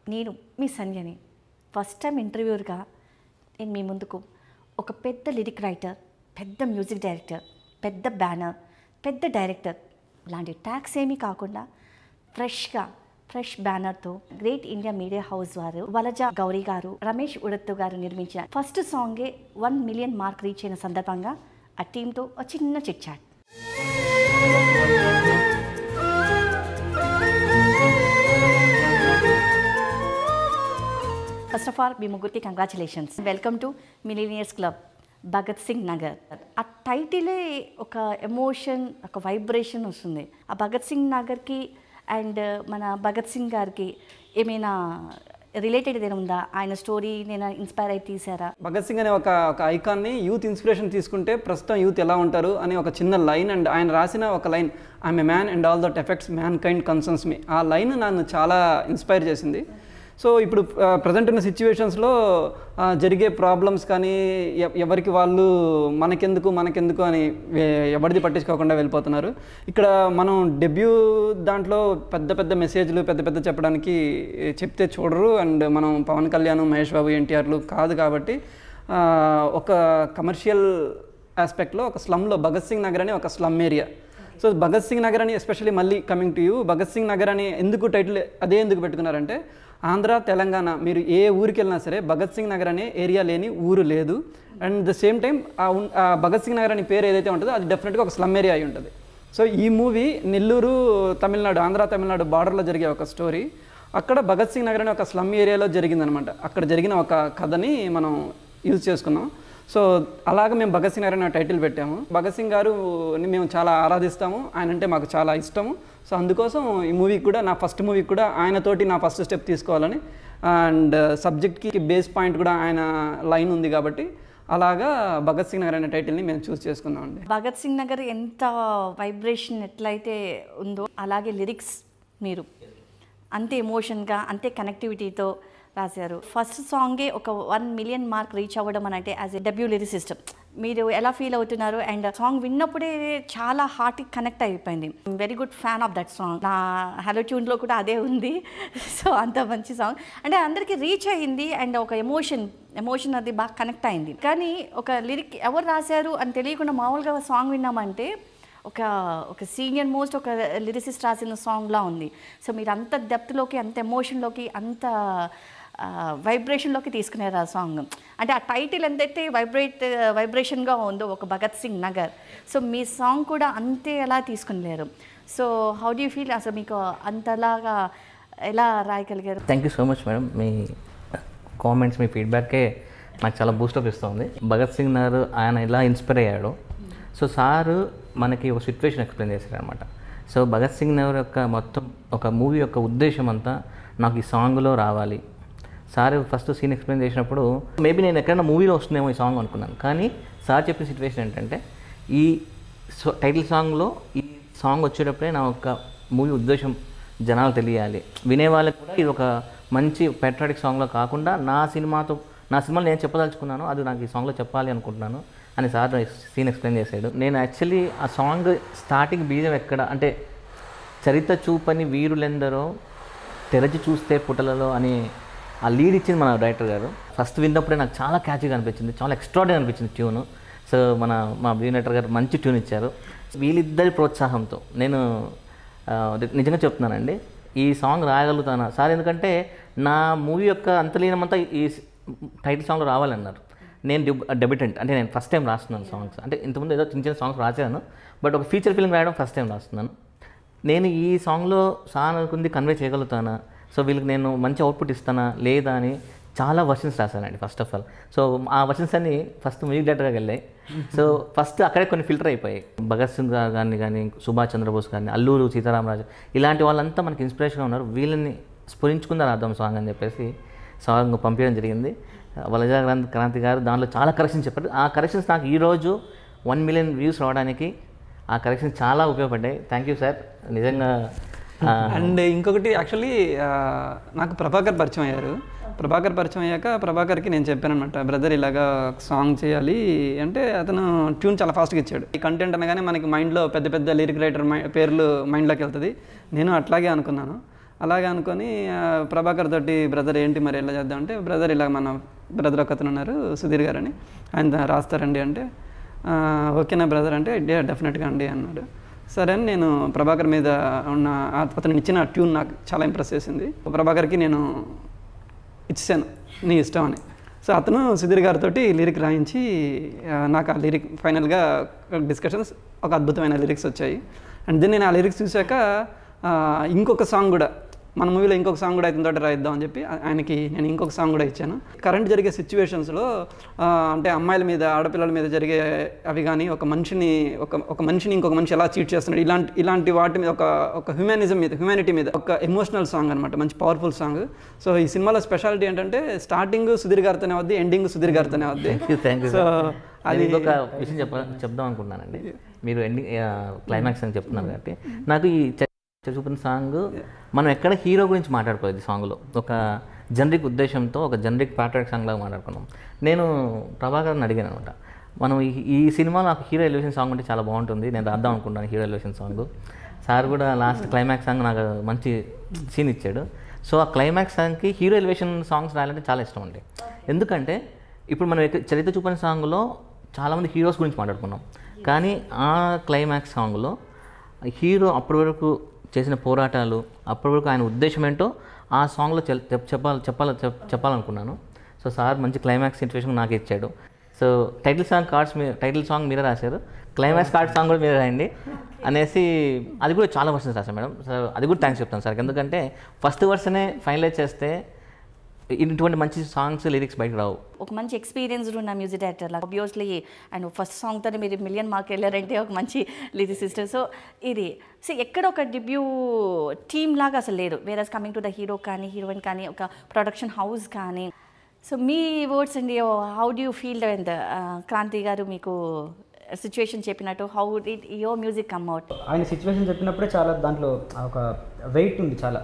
నేను మీ Sanjani first time ఇంటర్వ్యూర్గా నేను మీ ముందుకు ఒక పెద్ద లిరిక్ రైటర్ పెద్ద మ్యూజిక్ డైరెక్టర్ పెద్ద బ్యానర్ పెద్ద డైరెక్టర్ లాంటి ట్యాక్స్ ఏమీ కాకుండా ఫ్రెష్గా ఫ్రెష్ బ్యానర్తో గ్రేట్ ఇండియా మీడియా హౌస్ వారు వలజ గౌరీ గారు రమేష్ ఉడత్తు గారు నిర్మించిన ఫస్ట్ సాంగే వన్ మిలియన్ మార్క్ రీచ్ అయిన సందర్భంగా ఆ టీంతో ఒక చిన్న chit chat first of all మీ ముగ్గురికి congratulations welcome to millionaires club Bhagat Singh Nagar ఆ టైటిలే ఒక ఎమోషన్ ఒక వైబ్రేషన్ వస్తుంది ఆ భగత్ సింగ్ నగర్కి అండ్ మన భగత్ సింగ్ గారికి ఏమైనా రిలేటెడ్ ఏదైనా ఉందా ఆయన స్టోరీ నేను ఇన్స్పైర్ అయి తీసారా భగత్ సింగ్ అనే ఒక ఒక ఐకాన్ని యూత్ ఇన్స్పిరేషన్ తీసుకుంటే ప్రస్తుతం యూత్ ఎలా ఉంటారు అనే ఒక చిన్న లైన్ అండ్ ఆయన రాసిన ఒక line I'm a man and all that affects mankind concerns me ఆ లైన్ నన్ను చాలా ఇన్స్పైర్ చేసింది సో ఇప్పుడు ప్రజెంట్ ఉన్న సిచ్యువేషన్స్లో జరిగే ప్రాబ్లమ్స్ కానీ ఎ- ఎవరికి వాళ్ళు మనకెందుకు మనకెందుకు అని వే- ఎవరిది పట్టించుకోకుండా వెళ్ళిపోతున్నారు ఇక్కడ మనం డెబ్యూ దాంట్లో పెద్ద పెద్ద మెసేజ్లు పెద్ద పెద్ద చెప్పడానికి చెప్తే చూడరు అండ్ మనం పవన్ కళ్యాణ్ మహేష్ బాబు ఎన్టీఆర్లు కాదు కాబట్టి ఆ, ఒక కమర్షియల్ ఆస్పెక్ట్లో ఒక స్లమ్లో భగత్ సింగ్ నగర్ అని ఒక slum area so Bhagat Singh Nagar అని ఎస్పెషల్లీ మళ్ళీ coming to you Bhagat Singh Nagar అని ఎందుకు టైటిల్ అదే ఎందుకు పెట్టుకున్నారంటే ఆంధ్ర తెలంగాణ మీరు ఏ ఊరికి వెళ్ళినా సరే భగత్ సింగ్ నగర్ అనే ఏరియా లేని ఊరు లేదు అండ్ ద సేమ్ టైం ఆ ఉన్- ఆ భగత్ సింగ్ నగర్ అనే పేరు ఏదైతే ఉంటుందో అది డెఫినెట్గా ఒక స్లమ్ ఏరియా అయి ఉంటుంది సో ఈ మూవీ నెల్లూరు తమిళనాడు ఆంధ్ర తమిళనాడు బార్డర్లో జరిగే ఒక స్టోరీ అక్కడ భగత్ సింగ్ నగర్ అనే ఒక స్లమ్ ఏరియాలో జరిగిందనమాట అక్కడ జరిగిన ఒక కథని మనం యూజ్ చేసుకున్నాం సో అలాగ మేము భగత్ సింగ్ గారు అనే టైటిల్ పెట్టాము భగత్ సింగ్ గారుని మేము చాలా ఆరాధిస్తాము ఆయన అంటే మాకు చాలా ఇష్టము సో అందుకోసం ఈ మూవీకి కూడా నా ఫస్ట్ మూవీకి కూడా ఆయనతోటి నా ఫస్ట్ స్టెప్ తీసుకోవాలని అండ్ సబ్జెక్ట్కి బేస్ పాయింట్ కూడా ఆయన లైన్ ఉంది కాబట్టి అలాగా భగత్ సింగ్ నగర్ అనే టైటిల్ని మేము చూస్ చేసుకున్నామండి భగత్ సింగ్ నగర్ ఎంత వైబ్రేషన్ ఎట్లయితే ఉందో అలాగే లిరిక్స్ మీరు అంతే ఎమోషన్గా అంతే కనెక్టివిటీతో రాశారు ఫస్ట్ సాంగే ఒక వన్ మిలియన్ మార్క్ రీచ్ అవ్వడం అని అంటే యాజ్ ఎ డబ్ల్యూ లిరిసిస్ట్ మీరు ఎలా ఫీల్ అవుతున్నారు అండ్ సాంగ్ విన్నప్పుడే చాలా హార్ట్కి కనెక్ట్ అయిపోయింది very good fan of that song నా హలో ట్యూన్లో కూడా అదే ఉంది సో అంత మంచి సాంగ్ అంటే అందరికీ రీచ్ అయ్యింది అండ్ ఒక ఎమోషన్ ఎమోషన్ అది బాగా కనెక్ట్ అయింది కానీ ఒక లిరిక్ ఎవరు రాశారు అని తెలియకుండా మామూలుగా సాంగ్ విన్నామంటే ఒక ఒక సీనియర్ మోస్ట్ ఒక లిరిసిస్ట్ రాసిన సాంగ్లా ఉంది సో మీరు అంత డెప్త్లోకి అంత ఎమోషన్లోకి అంత వైబ్రేషన్లోకి తీసుకున్నారు ఆ సాంగ్ అంటే ఆ టైటిల్ ఎంతైతే వైబ్రేట్ వైబ్రేషన్గా ఉందో ఒక భగత్ సింగ్ నగర్ సో మీ సాంగ్ కూడా అంతే ఎలా తీసుకునిలేరు సో హౌ డూ ఫీల్ అసలు మీకు అంతలాగా ఎలా రాయగలిగారు thank you so much madam మీ కామెంట్స్ మీ ఫీడ్బ్యాకే నాకు చాలా బూస్టప్ ఇస్తుంది భగత్ సింగ్ గారు ఆయన ఎలా ఇన్స్పైర్ అయ్యాడో సో సారు మనకి ఒక సిచ్యువేషన్ ఎక్స్ప్లెయిన్ చేశారు అనమాట సో భగత్ సింగ్ నగర్ యొక్క మొత్తం ఒక మూవీ యొక్క ఉద్దేశం అంతా నాకు ఈ సాంగ్లో రావాలి సార్ ఫస్ట్ సీన్ ఎక్స్ప్లెయిన్ చేసినప్పుడు మేబీ నేను ఎక్కడైనా మూవీలో వస్తుందేమో ఈ సాంగ్ అనుకున్నాను కానీ సార్ చెప్పిన సిచ్యువేషన్ ఏంటంటే ఈ సో టైటిల్ సాంగ్లో ఈ సాంగ్ వచ్చేటప్పుడే నా ఒక మూవీ ఉద్దేశం జనాలు తెలియాలి వినే వాళ్ళకి కూడా ఇది ఒక మంచి పెట్రాటిక్ సాంగ్లో కాకుండా నా సినిమాతో నా సినిమాలో నేను చెప్పదలుచుకున్నాను అది నాకు ఈ సాంగ్లో చెప్పాలి అనుకుంటున్నాను అని సార్ సీన్ ఎక్స్ప్లెయిన్ చేశాడు నేను యాక్చువల్లీ ఆ సాంగ్ స్టార్టింగ్ బీజం ఎక్కడ అంటే చరిత్ర చూపని వీరులెందరో తెరచి చూస్తే పుటలలో అని ఆ లీడ్ ఇచ్చింది మన డైరెక్టర్ గారు ఫస్ట్ విన్నప్పుడే నాకు చాలా క్యాచీగా అనిపించింది చాలా ఎక్స్ట్రాడరీ అనిపించింది ట్యూన్ సో మన మా బీ డైరెక్టర్ గారు మంచి ట్యూన్ ఇచ్చారు వీళ్ళిద్దరి ప్రోత్సాహంతో నేను ఆ, నిజంగా చెప్తున్నానండి ఈ సాంగ్ రాయగలుగుతానా సార్ ఎందుకంటే నా మూవీ యొక్క అంతలీనమంతా ఈ టైటిల్ సాంగ్లో రావాలన్నారు నేను డెబ్యూటెంట్ అంటే నేను ఫస్ట్ టైం రాస్తున్నాను సాంగ్స్ అంటే ఇంతకుముందు ఏదో చిన్న చిన్న సాంగ్స్ రాశాను బట్ ఒక ఫీచర్ ఫిల్మ్ రాయడం ఫస్ట్ టైం రాస్తున్నాను నేను ఈ సాంగ్లో సాంగ్ అనుకుంది కన్వే చేయగలుగుతానా సో వీళ్ళకి నేను మంచి అవుట్పుట్ ఇస్తానా లేదా అని చాలా వర్షన్స్ రాశానండి ఫస్ట్ ఆఫ్ ఆల్ సో ఆ వర్షన్స్ అన్ని ఫస్ట్ మ్యూజిక్ డైరెక్టర్గా వెళ్ళాయి సో ఫస్ట్ అక్కడే కొన్ని ఫిల్టర్ అయిపోయాయి భగత్ సింగ్ గారిని కానీ సుభాష్ చంద్రబోస్ గారిని అల్లూరు సీతారామరాజు ఇలాంటి వాళ్ళంతా మనకి ఇన్స్పిరేషన్గా ఉన్నారు వీళ్ళని స్ఫురించుకుందని అర్థం సాంగ్ అని చెప్పేసి సాంగ్ పంపించడం జరిగింది వలజా క్రాంతి క్రాంతి గారు దాంట్లో చాలా కరెక్షన్స్ చెప్పారు ఆ కరెక్షన్స్ నాకు ఈరోజు వన్ మిలియన్ వ్యూస్ రావడానికి ఆ కరెక్షన్స్ చాలా ఉపయోగపడ్డాయి థ్యాంక్ యూ సార్ నిజంగా ఆ, అండ్ ఇంకొకటి యాక్చువల్లీ నాకు ప్రభాకర్ పరిచయం అయ్యారు ప్రభాకర్ పరిచయం అయ్యాక ప్రభాకర్కి నేను చెప్పాను అనమాట బ్రదర్ ఇలాగా సాంగ్ చేయాలి అంటే అతను ట్యూన్ చాలా ఫాస్ట్గా ఇచ్చాడు ఈ కంటెంట్ అనగానే మనకి మైండ్లో పెద్ద పెద్ద లిరిక్ రైటర్ పేర్లు మైండ్లోకి వెళ్తుంది నేను అట్లాగే అనుకున్నాను అలాగే అనుకొని ఆ, ప్రభాకర్ తోటి బ్రదర్ ఏంటి మరి ఎలా చేద్దాం అంటే బ్రదర్ ఇలా మన బ్రదర్ ఒక అతను ఉన్నారు సుధీర్ గారు అని ఆయన రాస్తారండి అంటే "ఆ, ఓకేనా బ్రదర్ అంటే డెఫినెట్గా అండి అన్నాడు సరే అని నేను ప్రభాకర్ మీద ఉన్న ఆ- అతను ఇచ్చిన ట్యూన్ నాకు చాలా ఇంప్రెస్ చేసింది ప్రభాకర్కి నేను ఇచ్చాను నీ ఇష్టం అని సో అతను సుధీర్ గారితో లిరిక్ రాయించి ఆ, నాకు ఆ లిరిక్ ఫైనల్గా డిస్కషన్స్ ఒక అద్భుతమైన లిరిక్స్ వచ్చాయి అండ్ దెన్ నేను ఆ లిరిక్స్ చూశాక ఆ, ఇంకొక సాంగ్ కూడా మన మూవీలో ఇంకొక సాంగ్ కూడా అయితే తోటి రాయిద్దాం అని చెప్పి ఆ- ఆయనకి నేను ఇంకొక సాంగ్ కూడా ఇచ్చాను కరెంట్ జరిగే సిచ్యువేషన్స్లో అంటే అమ్మాయిల మీద ఆడపిల్లల మీద జరిగే అవి కానీ ఒక మనిషిని ఒక ఒక మనిషిని ఇంకొక మనిషి ఎలా చీట్ చేస్తున్నాడు ఇలాంటి ఇలాంటి వాటి మీద ఒక ఒక హ్యూమానిజం మీద హ్యూమానిటీ మీద ఒక ఎమోషనల్ సాంగ్ అనమాట మంచి పవర్ఫుల్ సాంగ్ సో ఈ సినిమాలో స్పెషాలిటీ ఏంటంటే స్టార్టింగ్ సుధీర్ గారితోనే వద్ది ఎండింగ్ సుధీర్ గారితోనే వద్ది థ్యాంక్ యూ సో అది ఇంకొక విషయం చెప్ప చెప్దాం అనుకుంటున్నానండి మీరు ఎండింగ్ క్లైమాక్స్ అని చెప్తున్నారు కాబట్టి నాకు ఈ చ- చూపిన సాంగ్ మనం ఎక్కడ హీరో గురించి మాట్లాడుకోలేదు ఈ సాంగ్లో ఒక జనరిక్ ఉద్దేశంతో ఒక జనరిక్ ప్యాట్రిక్ సాంగ్ లాగా మాట్లాడుకున్నాం నేను ప్రభాకర్ని అడిగాను అనమాట మనం ఈ ఈ సినిమాలో నాకు హీరో ఎలివేషన్ సాంగ్ ఉంటే చాలా బాగుంటుంది నేను రాద్దాం అనుకుంటాను హీరో ఎలివేషన్ సాంగ్ సార్ కూడా లాస్ట్ క్లైమాక్స్ సాంగ్ నాకు మంచి సీన్ ఇచ్చాడు సో ఆ క్లైమాక్స్ సాంగ్కి హీరో ఎలివేషన్ సాంగ్స్ రాయాలంటే చాలా ఇష్టం అండి ఎందుకంటే ఇప్పుడు మనం ఎక్క- చరిత్ర చూపిన సాంగ్లో చాలామంది హీరోస్ గురించి మాట్లాడుకున్నాం కానీ ఆ క్లైమాక్స్ సాంగ్లో హీరో అప్పటి వరకు చేసిన పోరాటాలు అప్పటి వరకు ఆయన ఉద్దేశం ఏంటో ఆ సాంగ్లో చెల్- చెప్- చెప్పాలి చెప్పాలి చెప్- చెప్పాలనుకున్నాను సో సార్ మంచి క్లైమాక్స్ సిచ్యువేషన్ నాకు ఇచ్చాడు సో టైటిల్ సాంగ్ కార్డ్స్ మీ టైటిల్ సాంగ్ మీరే రాశారు క్లైమాక్స్ కార్డ్ సాంగ్ కూడా మీరే రాయండి అనేసి అది కూడా చాలా వర్షన్స్ రాశాను మేడం సో అది కూడా థ్యాంక్స్ చెప్తాను సార్ ఎందుకంటే ఫస్ట్ వర్షనే ఫైనలైజ్ చేస్తే ఇటువంటి మంచి సాంగ్స్ లిరిక్స్ బయటకు రావు ఒక మంచి ఎక్స్పీరియన్స్డ్ ఉన్న మ్యూజిక్ డైరెక్టర్ లాగా ఆబ్వియస్లీ అండ్ ఫస్ట్ సాంగ్తోనే మీరు మిలియన్ మార్క్ వెళ్ళారంటే ఒక మంచి లిరిసిస్టర్ సో ఇది సో ఎక్కడ ఒక డిబ్యూ టీమ్ లాగా అసలు లేదు వేరే కమింగ్ టు ద హీరో కానీ హీరోయిన్ కానీ ఒక ప్రొడక్షన్ హౌస్ కానీ సో మీ వర్డ్స్ అండి how do you feel and Kranthi garu మీకు సిచ్యువేషన్ చెప్పినట్టు how did you music come out ఆయన సిచ్యువేషన్ చెప్పినప్పుడే చాలా దాంట్లో ఒక వెయిట్ ఉంది చాలా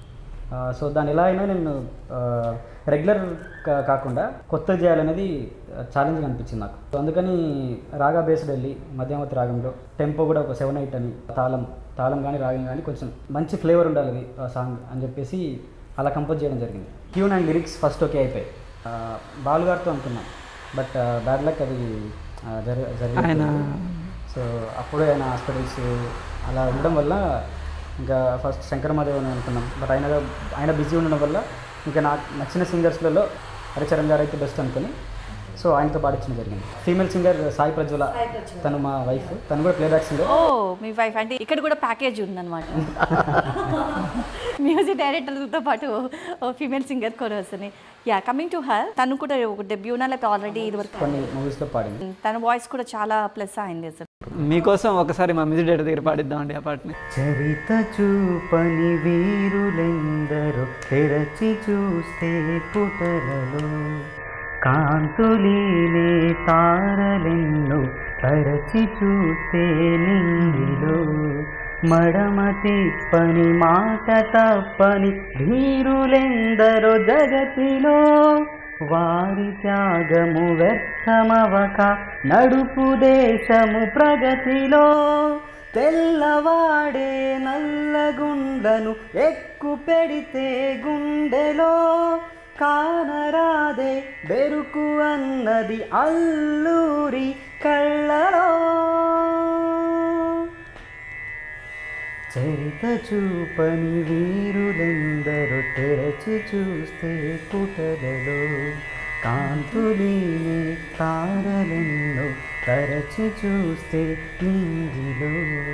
సో దాన్ని ఎలా అయినా నేను రెగ్యులర్ కాకుండా కొత్త చేయాలనేది ఛాలెంజ్గా అనిపించింది నాకు సో అందుకని రాగా బేస్డ్ వెళ్ళి మధ్యమతి రాగంలో టెంపో కూడా ఒక సెవెన్ ఎయిట్ అని తాళం తాళం కానీ రాగం కానీ కొంచెం మంచి ఫ్లేవర్ ఉండాలి అది ఆ సాంగ్ అని చెప్పేసి అలా కంపోజ్ చేయడం జరిగింది tune and lyrics first okay అయిపోయాయి ఆ, బాలు గారితో అనుకున్నాం బట్ బ్యాడ్ లక్ అది ఆ, జరి జరిగి ఆయన సో అప్పుడు ఆయన హాస్పిటల్స్ అలా ఉండడం వల్ల ఇంకా ఫస్ట్ శంకర్ మాదేవ్ అని అనుకున్నాం బట్ ఆయన ఆయన బిజీ ఉండడం వల్ల ఇంకా నాకు నచ్చిన సింగర్స్లలో హరిచరణ్ గారు అయితే బెస్ట్ అనుకుని సో ఆయనతో పాడించడం జరిగింది ఫీమేల్ సింగర్ సాయి ప్రజ్వల తను మా వైఫ్ తను కూడా ప్లేబ్యాక్ సింగర్ ఓ మీ వైఫ్ అంటే ఇక్కడ కూడా ప్యాకేజ్ ఉందన్నమాట మ్యూజిక్ డైరెక్టర్తో పాటు ఫీమేల్ సింగర్ కూడా వస్తుంది యా కమింగ్ టు హర్ తను కూడా ఒక డెబ్యూనా లేకపోతే ఆల్రెడీ ఇది వరకు కొన్ని మూవీస్లో పాడింది తన వాయిస్ కూడా చాలా ప్లస్ అయింది అసలు మీకోసం ఒకసారి మా మ్యూజిక్ డైరెక్టర్ దగ్గర పాడిద్దామండి ఆ పాటని చరిత చూపని వీరులెందరో తెరచి చూస్తే పుటలలో కాంతులీనే తారలెన్నో తరచి చూస్తే నింగిలో మడమ తిప్పని మాట తప్పని ధీరులెందరో జగతిలో వారి త్యాగము వ్యర్థమవక నడుపు దేశము ప్రగతిలో తెల్లవాడే నల్లగుండను ఎక్కు పెడితే గుండెలో కానరాదే బెరుకు అన్నది అల్లూరి కళ్ళలో చరిత చూపని వీరులెందరో తెరచి చూస్తే పుటలలో కాంతులీనే తారలెన్నో తరచి చూస్తే నింగిలో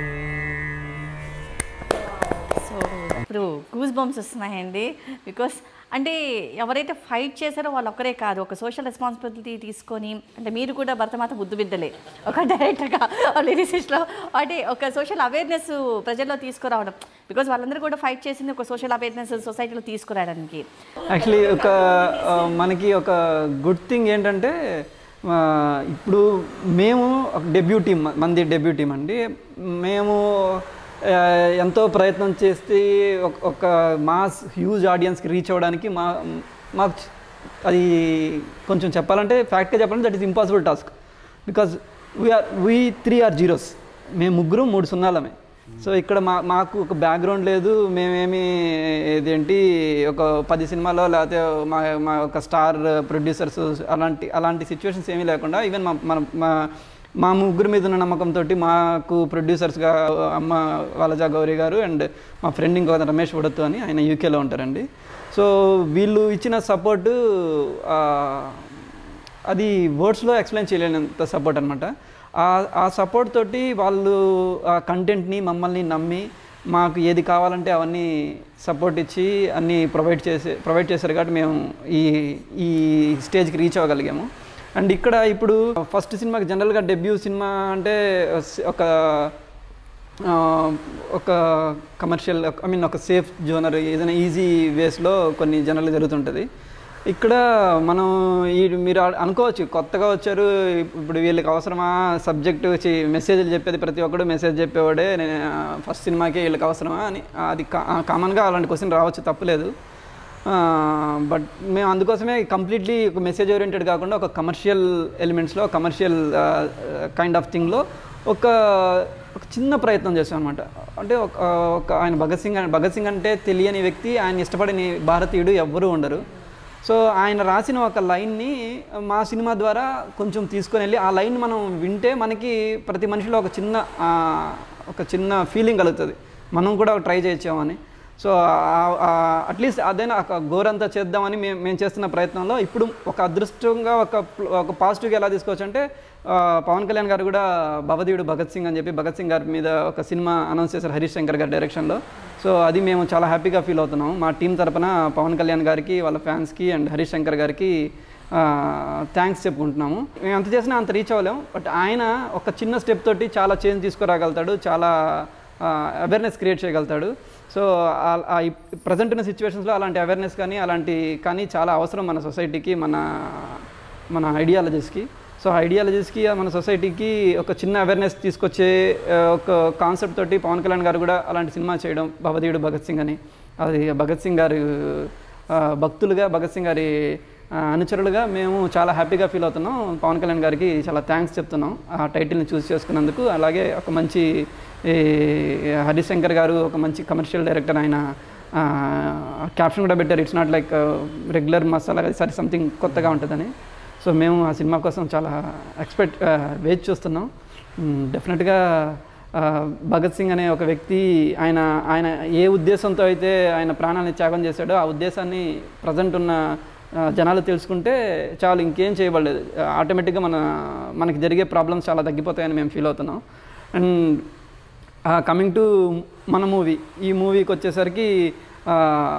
సో ఇప్పుడు గూస్ బంప్స్ వస్తున్నాయండి బికాస్ అంటే ఎవరైతే ఫైట్ చేశారో వాళ్ళు ఒక్కరే కాదు ఒక సోషల్ రెస్పాన్సిబిలిటీ తీసుకొని అంటే మీరు కూడా భరతమాత బుద్ధి బిడ్డలే ఒక డైరెక్టర్గా లిరిసిస్ట్లో అంటే ఒక సోషల్ అవేర్నెస్ ప్రజల్లో తీసుకురావడం బికాస్ వాళ్ళందరూ కూడా ఫైట్ చేసింది ఒక సోషల్ అవేర్నెస్ సొసైటీలో తీసుకురావడానికి యాక్చువల్లీ ఒక ఆ, మనకి ఒక గుడ్ థింగ్ ఏంటంటే ఆ, ఇప్పుడు మేము ఒక డెబ్యూ టీం మంది డెబ్యూ టీం అండి మేము ఆ, ఎంతో ప్రయత్నం చేసి ఒక- ఒక మాస్ హ్యూజ్ ఆడియన్స్కి రీచ్ అవ్వడానికి మా మాకు చ- అది కొంచెం చెప్పాలంటే ఫ్యాక్ట్గా చెప్పాలంటే that is impossible task because we're we three are zeros మేము ముగ్గురు మూడు సున్నాలమే సో ఇక్కడ మా మాకు ఒక బ్యాక్గ్రౌండ్ లేదు మేమేమి ఇదేంటి ఒక పది సినిమాలో లేకపోతే మా మా ఒక స్టార్ ప్రొడ్యూసర్స్ అలాంటి అలాంటి సిచ్యువేషన్స్ ఏమీ లేకుండా ఈవెన్ మా మన మా మా ముగ్గురు మీద ఉన్న నమ్మకంతో మాకు ప్రొడ్యూసర్స్గా అమ్మ వాలజా గౌరీ గారు అండ్ మా ఫ్రెండ్ ఇంకో అతను రమేష్ ఉడత్తు అని ఆయన యూకేలో ఉంటారండి సో వీళ్ళు ఇచ్చిన సపోర్టు అది వర్డ్స్లో ఎక్స్ప్లెయిన్ చేయలేనంత సపోర్ట్ అనమాట ఆ సపోర్ట్ తోటి వాళ్ళు ఆ కంటెంట్ని మమ్మల్ని నమ్మి మాకు ఏది కావాలంటే అవన్నీ సపోర్ట్ ఇచ్చి అన్నీ ప్రొవైడ్ చేసి ప్రొవైడ్ చేశారు కాబట్టి మేము ఈ ఈ స్టేజ్కి రీచ్ అవ్వగలిగాము అండ్ ఇక్కడ ఇప్పుడు ఫస్ట్ సినిమాకి జనరల్గా డెబ్యూ సినిమా అంటే ఒక ఆ, ఒక కమర్షియల్ ఐ మీన్ ఒక సేఫ్ జోనర్ ఏదైనా ఈజీ వేస్లో కొన్ని జనరల్ జరుగుతుంటుంది ఇక్కడ మనం ఈ మీరు అ- అనుకోవచ్చు కొత్తగా వచ్చారు ఇప్పుడు వీళ్ళకి అవసరమా సబ్జెక్టు మెసేజ్లు చెప్పేది ప్రతి ఒక్కడు మెసేజ్ చెప్పేవాడే నేను ఫస్ట్ సినిమాకే వీళ్ళకి అవసరమా అని అది కామన్గా అలాంటి క్వశ్చన్ రావచ్చు తప్పులేదు బట్ మేము అందుకోసమే కంప్లీట్లీ ఒక మెసేజ్ ఓరియంటెడ్ కాకుండా ఒక కమర్షియల్ ఎలిమెంట్స్లో కమర్షియల్ కైండ్ ఆఫ్ థింగ్లో ఒక ఒక చిన్న ప్రయత్నం చేసాం అనమాట అంటే ఒక ఒక ఆయన భగత్ సింగ్ అన్- భగత్ సింగ్ అంటే తెలియని వ్యక్తి ఆయన ఇష్టపడని భారతీయుడు ఎవ్వరూ ఉండరు సో ఆయన రాసిన ఒక లైన్ని మా సినిమా ద్వారా కొంచెం తీసుకొని వెళ్ళి ఆ లైన్ మనం వింటే మనకి ప్రతి మనిషిలో ఒక చిన్న ఆ, ఒక చిన్న ఫీలింగ్ కలుగుతుంది మనం కూడా ట్రై చేయొచ్చామని సో అట్లీస్ట్ అదైనా ఒక గోరంతా చేద్దామని మేము మేము చేస్తున్న ప్రయత్నంలో ఇప్పుడు ఒక అదృష్టంగా ఒక ఒక పాజిటివ్గా ఎలా తీసుకోవచ్చు అంటే ఆ, పవన్ కళ్యాణ్ గారు కూడా భవదీయుడు భగత్ సింగ్ అని చెప్పి భగత్ సింగ్ గారి మీద ఒక సినిమా అనౌన్స్ చేశారు హరీష్ శంకర్ గారి డైరెక్షన్లో సో అది మేము చాలా హ్యాపీగా ఫీల్ అవుతున్నాం మా టీం తరపున పవన్ కళ్యాణ్ గారికి వాళ్ళ ఫ్యాన్స్కి అండ్ హరీష్ శంకర్ గారికి థ్యాంక్స్ చెప్పుకుంటున్నాము మేము ఎంత చేసినా అంత రీచ్ అవ్వలేము బట్ ఆయన ఒక చిన్న స్టెప్ తోటి చాలా చేంజ్ తీసుకురాగలుగుతాడు చాలా అవేర్నెస్ క్రియేట్ చేయగలుగుతాడు సో ప్రజెంట్ ఉన్న సిచ్యువేషన్స్లో అలాంటి అవేర్నెస్ కానీ అలాంటి కానీ చాలా అవసరం మన సొసైటీకి మన మన ఐడియాలజీస్కి సో ఐడియాలజీస్కి మన సొసైటీకి ఒక చిన్న అవేర్నెస్ తీసుకొచ్చే ఆ, ఒక కాన్సెప్ట్ తోటి పవన్ కళ్యాణ్ గారు కూడా అలాంటి సినిమా చేయడం భవదీయుడు భగత్ సింగ్ అని అది భగత్ సింగ్ గారు ఆ, భక్తులుగా భగత్ సింగ్ గారి ఆ, అనుచరులుగా మేము చాలా హ్యాపీగా ఫీల్ అవుతున్నాం పవన్ కళ్యాణ్ గారికి చాలా థ్యాంక్స్ చెప్తున్నాం ఆ టైటిల్ని చూస్ చేసుకున్నందుకు అలాగే ఒక మంచి ఈ, హరిశంకర్ గారు ఒక మంచి కమర్షియల్ డైరెక్టర్ ఆయన క్యాప్షన్ కూడా పెట్టారు it's not like regular masala సరి సంథింగ్ కొత్తగా ఉంటుందని సో మేము ఆ సినిమా కోసం చాలా ఎక్స్పెక్ట్ వేచి చూస్తున్నాం డెఫినెట్గా భగత్ సింగ్ అనే ఒక వ్యక్తి ఆయన ఆయన ఏ ఉద్దేశంతో అయితే ఆయన ప్రాణాన్ని త్యాగం చేశాడో ఆ ఉద్దేశాన్ని ప్రజెంట్ ఉన్న ఆ, జనాలు తెలుసుకుంటే చాలు ఇంకేం చేయబడలేదు ఆటోమేటిక్గా మన మనకి జరిగే ప్రాబ్లమ్స్ చాలా తగ్గిపోతాయని మేము ఫీల్ అవుతున్నాం అండ్ కమింగ్ టు మన మూవీ ఈ మూవీకి వచ్చేసరికి ఆ,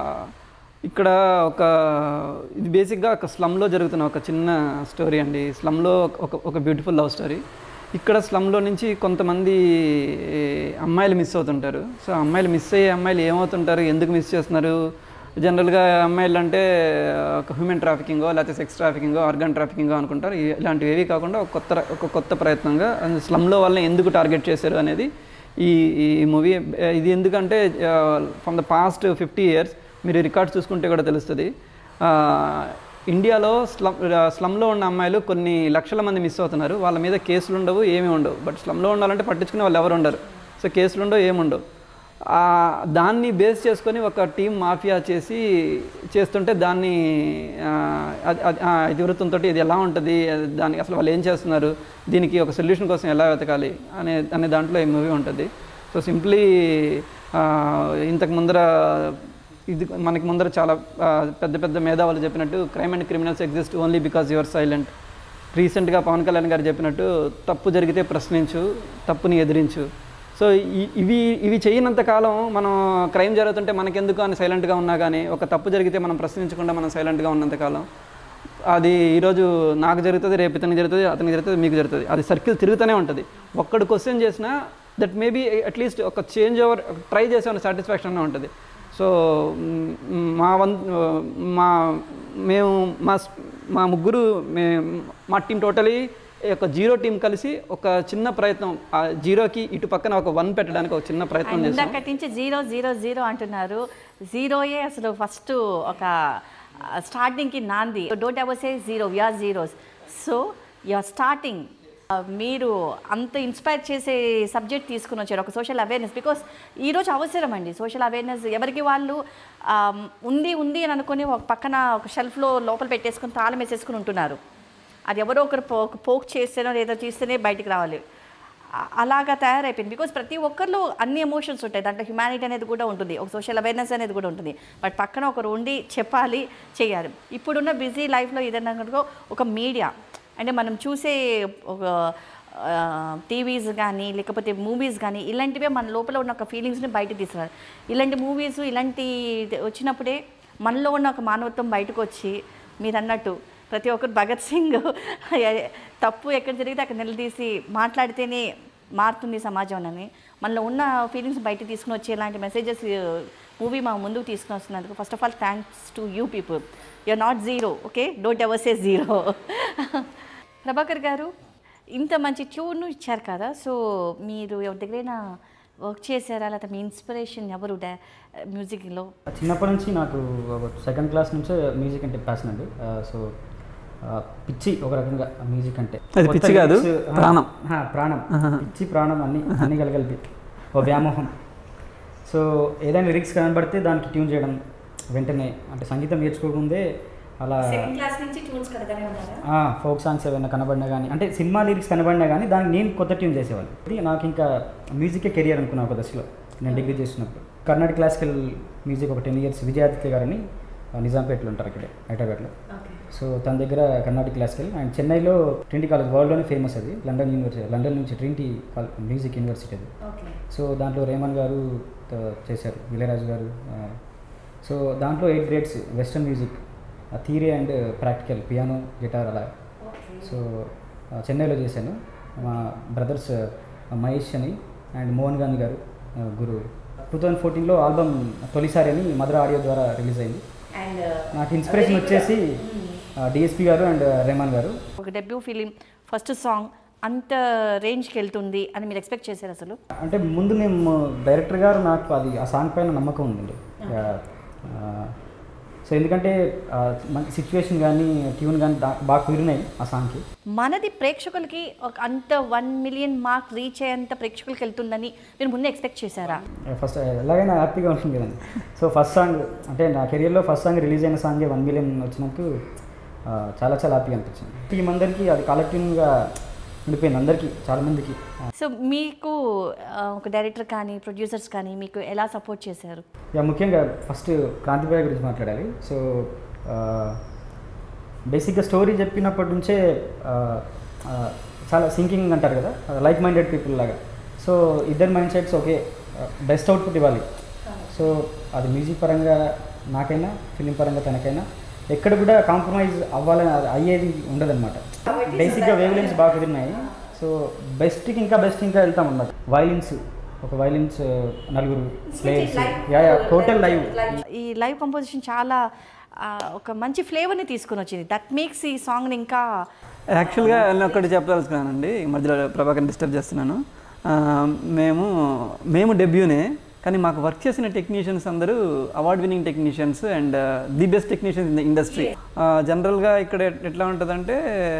ఇక్కడ ఒక ఇది బేసిక్గా ఒక స్లమ్లో జరుగుతున్న ఒక చిన్న స్టోరీ అండి స్లమ్లో ఒక ఒక బ్యూటిఫుల్ లవ్ స్టోరీ ఇక్కడ స్లమ్లో నుంచి కొంతమంది అమ్మాయిలు మిస్ అవుతుంటారు సో అమ్మాయిలు మిస్ అయ్యే అమ్మాయిలు ఏమవుతుంటారు ఎందుకు మిస్ చేస్తున్నారు జనరల్గా అమ్మాయిలు అంటే ఒక హ్యూమన్ ట్రాఫికింగో లేకపోతే సెక్స్ ట్రాఫికింగో ఆర్గన్ ట్రాఫికింగో అనుకుంటారు ఈ- ఇలాంటివి ఏవి కాకుండా ఒక కొత్త ర- ఒక కొత్త ప్రయత్నంగా స్లమ్లో వాళ్ళని ఎందుకు టార్గెట్ చేశారు అనేది ఈ ఈ మూవీ ఇది ఎందుకంటే from the past fifty years మీరు రికార్డ్స్ చూసుకుంటే కూడా తెలుస్తుంది ఆ, ఇండియాలో స్లమ్ స్లమ్లో ఉన్న అమ్మాయిలు కొన్ని లక్షల మంది మిస్ అవుతున్నారు వాళ్ళ మీద కేసులు ఉండవు ఏమీ ఉండవు బట్ స్లమ్లో ఉండాలంటే పట్టించుకునే వాళ్ళు ఎవరు ఉండరు సో కేసులు ఉండవు ఏముండవు ఆ, దాన్ని బేస్ చేసుకొని ఒక టీం మాఫియా చేసి చేస్తుంటే దాన్ని ఆ, అది- అది- ఆ, ఇతివృత్తంతో ఇది ఎలా ఉంటుంది దానికి అసలు వాళ్ళు ఏం చేస్తున్నారు దీనికి ఒక సొల్యూషన్ కోసం ఎలా వెతకాలి అనే అనే దాంట్లో ఈ మూవీ ఉంటుంది సో సింప్లీ ఇంతకు ముందర ఇది మనకి ముందర చాలా ఆ, పెద్ద పెద్ద మేధావులు చెప్పినట్టు crime and criminals exist only because your silent రీసెంట్గా పవన్ కళ్యాణ్ గారు చెప్పినట్టు తప్పు జరిగితే ప్రశ్నించు తప్పుని ఎదిరించు సో ఈ- ఇవి ఇవి చేయనంత కాలం మనం క్రైమ్ జరుగుతుంటే మనకెందుకు అని సైలెంట్గా ఉన్నా కానీ ఒక తప్పు జరిగితే మనం ప్రశ్నించకుండా మనం సైలెంట్గా ఉన్నంత కాలం అది ఈరోజు నాకు జరుగుతుంది రేపు ఇతనికి జరుగుతుంది అతనికి జరుగుతుంది మీకు జరుగుతుంది అది సర్కిల్ తిరుగుతూనే ఉంటుంది ఒక్కడు క్వశ్చన్ చేసినా దట్ మేబీ అట్లీస్ట్ ఒక చేంజ్ ఓవర్ ట్రై చేసే సాటిస్ఫాక్షన్ ఉంటుంది సో మ్, మా వన్ మా మేము మా స్- మా ముగ్గురు మే మా టీం టోటలీ ఒక జీరో టీం కలిసి ఒక చిన్న ప్రయత్నం ఆ జీరోకి ఇటు పక్కన ఒక వన్ పెట్టడానికి ఒక చిన్న ప్రయత్నం ఆయన చేసాం ఇందాకటి నుంచి జీరో జీరో జీరో అంటున్నారు జీరోయే అసలు ఫస్ట్ ఒక స్టార్టింగ్కి నాంది don't ever say zero we're zeros so you're starting ఆ, మీరు అంత ఇన్స్పైర్ చేసే సబ్జెక్ట్ తీసుకుని వచ్చారు ఒక సోషల్ అవేర్నెస్ బికాస్ ఈరోజు అవసరం అండి సోషల్ అవేర్నెస్ ఎవరికి వాళ్ళు ఆ, ఉంది ఉంది అని అనుకుని ఒక పక్కన ఒక షెల్ఫ్లో లోపల పెట్టేసుకుని తాళం వేసేసుకుని ఉంటున్నారు అది ఎవరో ఒకరు పోక్ పోక్ చేస్తేనో లేదా తీస్తేనే బయటికి రావాలి ఆ- అలాగా తయారైపోయింది బికాస్ ప్రతి ఒక్కరిలో అన్ని ఎమోషన్స్ ఉంటాయి దాంట్లో హ్యుమానిటీ అనేది కూడా ఉంటుంది ఒక సోషల్ అవేర్నెస్ అనేది కూడా ఉంటుంది బట్ పక్కన ఒకరు ఉండి చెప్పాలి చేయాలి ఇప్పుడున్న బిజీ లైఫ్లో ఏదైనా కనుక ఒక మీడియా అంటే మనం చూసే ఒక టీవీస్ కానీ లేకపోతే మూవీస్ కానీ ఇలాంటివే మన లోపల ఉన్న ఒక ఫీలింగ్స్ని బయట తీసుకురాలి ఇలాంటి మూవీస్ ఇలాంటి వచ్చినప్పుడే మనలో ఉన్న ఒక మానవత్వం బయటకు వచ్చి మీరు అన్నట్టు ప్రతి ఒక్కరు భగత్ సింగ్ తప్పు ఎక్కడ జరిగితే అక్కడ నిలదీసి మాట్లాడితేనే మారుతుంది సమాజం అని మనలో ఉన్న ఫీలింగ్స్ బయట తీసుకుని వచ్చే ఇలాంటి మెసేజెస్ మూవీ మా ముందుకు తీసుకుని వస్తున్నందుకు first of all thanks to you people you're not zero okay don't ever say zero Prabhakar garu ఇంత మంచి ట్యూన్ ఇచ్చారు కదా సో మీరు ఎవరి దగ్గరైనా వర్క్ చేశారా లేకపోతే మీ ఇన్స్పిరేషన్ ఎవరు డా మ్యూజిక్లో చిన్నప్పటి నుంచి నాకు సెకండ్ క్లాస్ నుంచే మ్యూజిక్ అంటే ప్యాషన్ అండి సో పిచ్చి ఒక రకంగా మ్యూజిక్ అంటే అది పిచ్చి కొత్త కాదు, lyrics, ఆ, ప్రాణం. ఆ, ప్రాణం పిచ్చి ప్రాణం అన్ని అన్ని కలగలిపి ఓ వ్యామోహం సో ఏదైనా లిరిక్స్ కనబడితే దానికి ట్యూన్ చేయడం వెంటనే అంటే సంగీతం నేర్చుకోకముందే అలా క్లాస్ నుంచి ట్యూన్స్ కడగానే ఉన్నారా ఫోక్ సాంగ్స్ ఏమైనా కనబడినా కానీ అంటే సినిమా లిరిక్స్ కనబడినా కానీ దానికి నేను కొత్త ట్యూన్ చేసేవాళ్ళు ఇది నాకు ఇంకా మ్యూజికే కెరియర్ అనుకున్నా ఒక దశలో నేను డిగ్రీ చేసినప్పుడు కర్ణాటక క్లాసికల్ మ్యూజిక్ ఒక టెన్ ఇయర్స్ విజయాదిత్య గారని ఆ, నిజాంపేటలో ఉంటారు ఇక్కడే హైదరాబాద్లో ఓకే సో తన దగ్గర కర్ణాటక క్లాసికల్ అండ్ చెన్నైలో ట్రింటీ కాలేజ్ వరల్డ్లోనే ఫేమస్ అది లండన్ యూనివర్సిటీ లండన్ నుంచి ట్రింటీ మ్యూజిక్ యూనివర్సిటీ అది ఓకే సో దాంట్లో రేమన్ గారు త- చేశారు ఇళయరాజు గారు ఆ, సో దాంట్లో eight grades western music theory and practical piano guitar అలా సో ఆ, చెన్నైలో చేశాను మా బ్రదర్స్ మహేష్ అని అండ్ మోహన్ గాంధీ గారు ఆ, గురు టూ థౌజండ్ ఫోర్టీన్లో ఆల్బమ్ తొలిసారి అని మధుర ఆడియో ద్వారా రిలీజ్ అయింది అండ్ నాకు ఇన్స్పిరేషన్ వచ్చేసి డిఎస్పి గారు అండ్ రెహమాన్ గారు ఒక డెబ్యూ ఫిలిం ఫస్ట్ సాంగ్ అంత రేంజ్కి వెళ్తుంది అని మీరు ఎక్స్పెక్ట్ చేశారు అసలు అంటే ముందు మేము డైరెక్టర్ గారు నాకు అది ఆ సాంగ్ పైన నమ్మకం ఉందండి సో ఎందుకంటే ఆ, మంచి సిచ్యువేషన్ కానీ ట్యూన్ కానీ దా- బాగా కుదిరినాయి ఆ సాంగ్కి మనది ప్రేక్షకులకి ఒక అంత వన్ మిలియన్ మార్క్ రీచ్ అయ్యేంత ప్రేక్షకులకి వెళ్తుందని మీరు ముందే ఎక్స్పెక్ట్ చేశారా ఫస్ట్ ఎలాగైనా హ్యాపీగా ఉంటుంది కదండి సో ఫస్ట్ సాంగ్ అంటే నా కెరియర్లో ఫస్ట్ సాంగ్ రిలీజ్ అయిన సాంగే వన్ మిలియన్ వచ్చినందుకు ఆ, చాలా చాలా హ్యాపీగా అనిపించింది టీం అందరికీ అది కలెక్టివ్గా ఉండిపోయింది అందరికీ చాలామందికి సో మీకు ఆ, ఒక డైరెక్టర్ కానీ ప్రొడ్యూసర్స్ కానీ మీకు ఎలా సపోర్ట్ చేశారు ఇక ముఖ్యంగా ఫస్ట్ క్రాంతిబాయ్ గురించి మాట్లాడాలి సో బేసిక్గా స్టోరీ చెప్పినప్పటి నుంచే ఆ, ఆ, చాలా సింకింగ్ అంటారు కదా లైక్ మైండెడ్ పీపుల్ లాగా సో ఇద్దరు మైండ్ సెట్స్ ఒకే బెస్ట్ అవుట్పుట్ ఇవ్వాలి సో అది మ్యూజిక్ పరంగా నాకైనా ఫిలిం పరంగా తనకైనా ఎక్కడ కూడా కాంప్రమైజ్ అవ్వాలని అది అయ్యేది ఉండదన్నమాట బేసిక్గా వేవ్ లెన్స్ బాగా కుదిరినాయి సో బెస్ట్కి ఇంకా బెస్ట్ ఇంకా వెళ్తాం అన్నమాట వైలిన్స్ ఒక వైలిన్స్ నలుగురు players yeah yeah total live ఈ లైవ్ కంపోజిషన్ చాలా ఆ, ఒక మంచి ఫ్లేవర్ని తీసుకొని వచ్చింది దట్ మేక్స్ ఈ సాంగ్ని ఇంకా యాక్చువల్గా నేను ఒకటి చెప్పదలుచుకున్నానండి ఈ మధ్యలో ప్రభాకర్ డిస్టర్బ్ చేస్తున్నాను ఆ, మేము మేము డెబ్యూనే కానీ మాకు వర్క్ చేసిన టెక్నీషియన్స్ అందరూ award winning technicians and the best technicians in the industry జనరల్గా ఇక్కడ ఎట్- ఎట్లా ఉంటుందంటే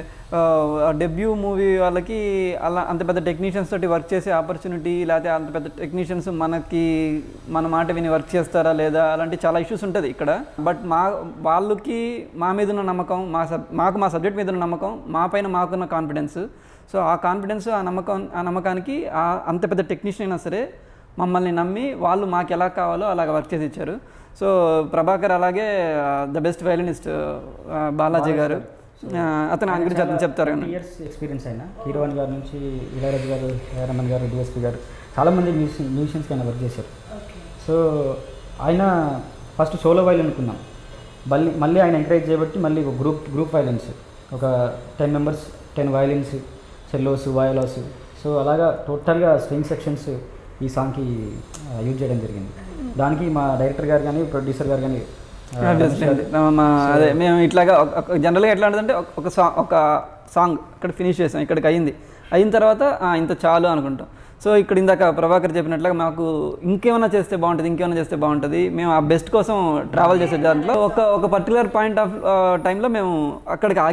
డెబ్యూ మూవీ వాళ్ళకి అలా అంత పెద్ద టెక్నీషియన్స్ తోటి వర్క్ చేసే ఆపర్చునిటీ లేకపోతే అంత పెద్ద టెక్నీషియన్స్ మనకి మన మాట విని వర్క్ చేస్తారా లేదా అలాంటి చాలా ఇష్యూస్ ఉంటుంది ఇక్కడ బట్ మా వాళ్ళకి మా మీద ఉన్న నమ్మకం మా సబ్ మాకు మా సబ్జెక్ట్ మీద ఉన్న నమ్మకం మా పైన మాకున్న కాన్ఫిడెన్స్ సో ఆ కాన్ఫిడెన్స్ ఆ నమ్మకం ఆ నమ్మకానికి ఆ అంత పెద్ద టెక్నీషియన్ అయినా సరే మమ్మల్ని నమ్మి వాళ్ళు మాకు ఎలా కావాలో అలాగ వర్క్ చేసి ఇచ్చారు సో ప్రభాకర్ అలాగే ద బెస్ట్ వైలినిస్ట్ బాలాజీ గారు ఆ, అతను ఆయన గురించి అతను చెప్తారు ఇయర్స్ ఎక్స్పీరియన్స్ అయినా హీరోయిన్ గారి నుంచి ఇళయరాజు గారు రమణ్ గారు డిఎస్పీ గారు చాలామంది మ్యూజిషియన్ మ్యూజిషియన్స్కి ఆయన వర్క్ చేశారు సో ఆయన ఫస్ట్ సోలో వైల్ అనుకున్నాం మళ్ళీ మళ్ళీ ఆయన ఎంకరేజ్ చేయబట్టి మళ్ళీ ఒక గ్రూప్ గ్రూప్ వైలెన్స్ ఒక ten members ten violins cellos violas so అలాగా టోటల్గా స్ట్రింగ్ సెక్షన్స్ ఈ సాంగ్కి యూజ్ చేయడం జరిగింది దానికి మా డైరెక్టర్ గారు కానీ ప్రొడ్యూసర్ గారు కానీ ఆ, Obviously అండి. మా అదే మేము ఇట్లాగా జనరల్గా ఎట్లా ఉంటుందంటే ఒక- ఒక సాంగ్ ఒక సాంగ్ ఇక్కడ ఫినిష్ చేసాం ఇక్కడికి అయింది అయిన తర్వాత ఆ, ఇంత చాలు అనుకుంటాం సో ఇక్కడ ఇందాక ప్రభాకర్ చెప్పినట్లుగా మాకు ఇంకేమైనా చేస్తే బాగుంటుంది ఇంకేమైనా చేస్తే బాగుంటుంది మేము ఆ బెస్ట్ కోసం ట్రావెల్ చేసే దాంట్లో ఒక ఒక పర్టికులర్ పాయింట్ ఆఫ్ టైంలో మేము అక్కడికి ఆగాం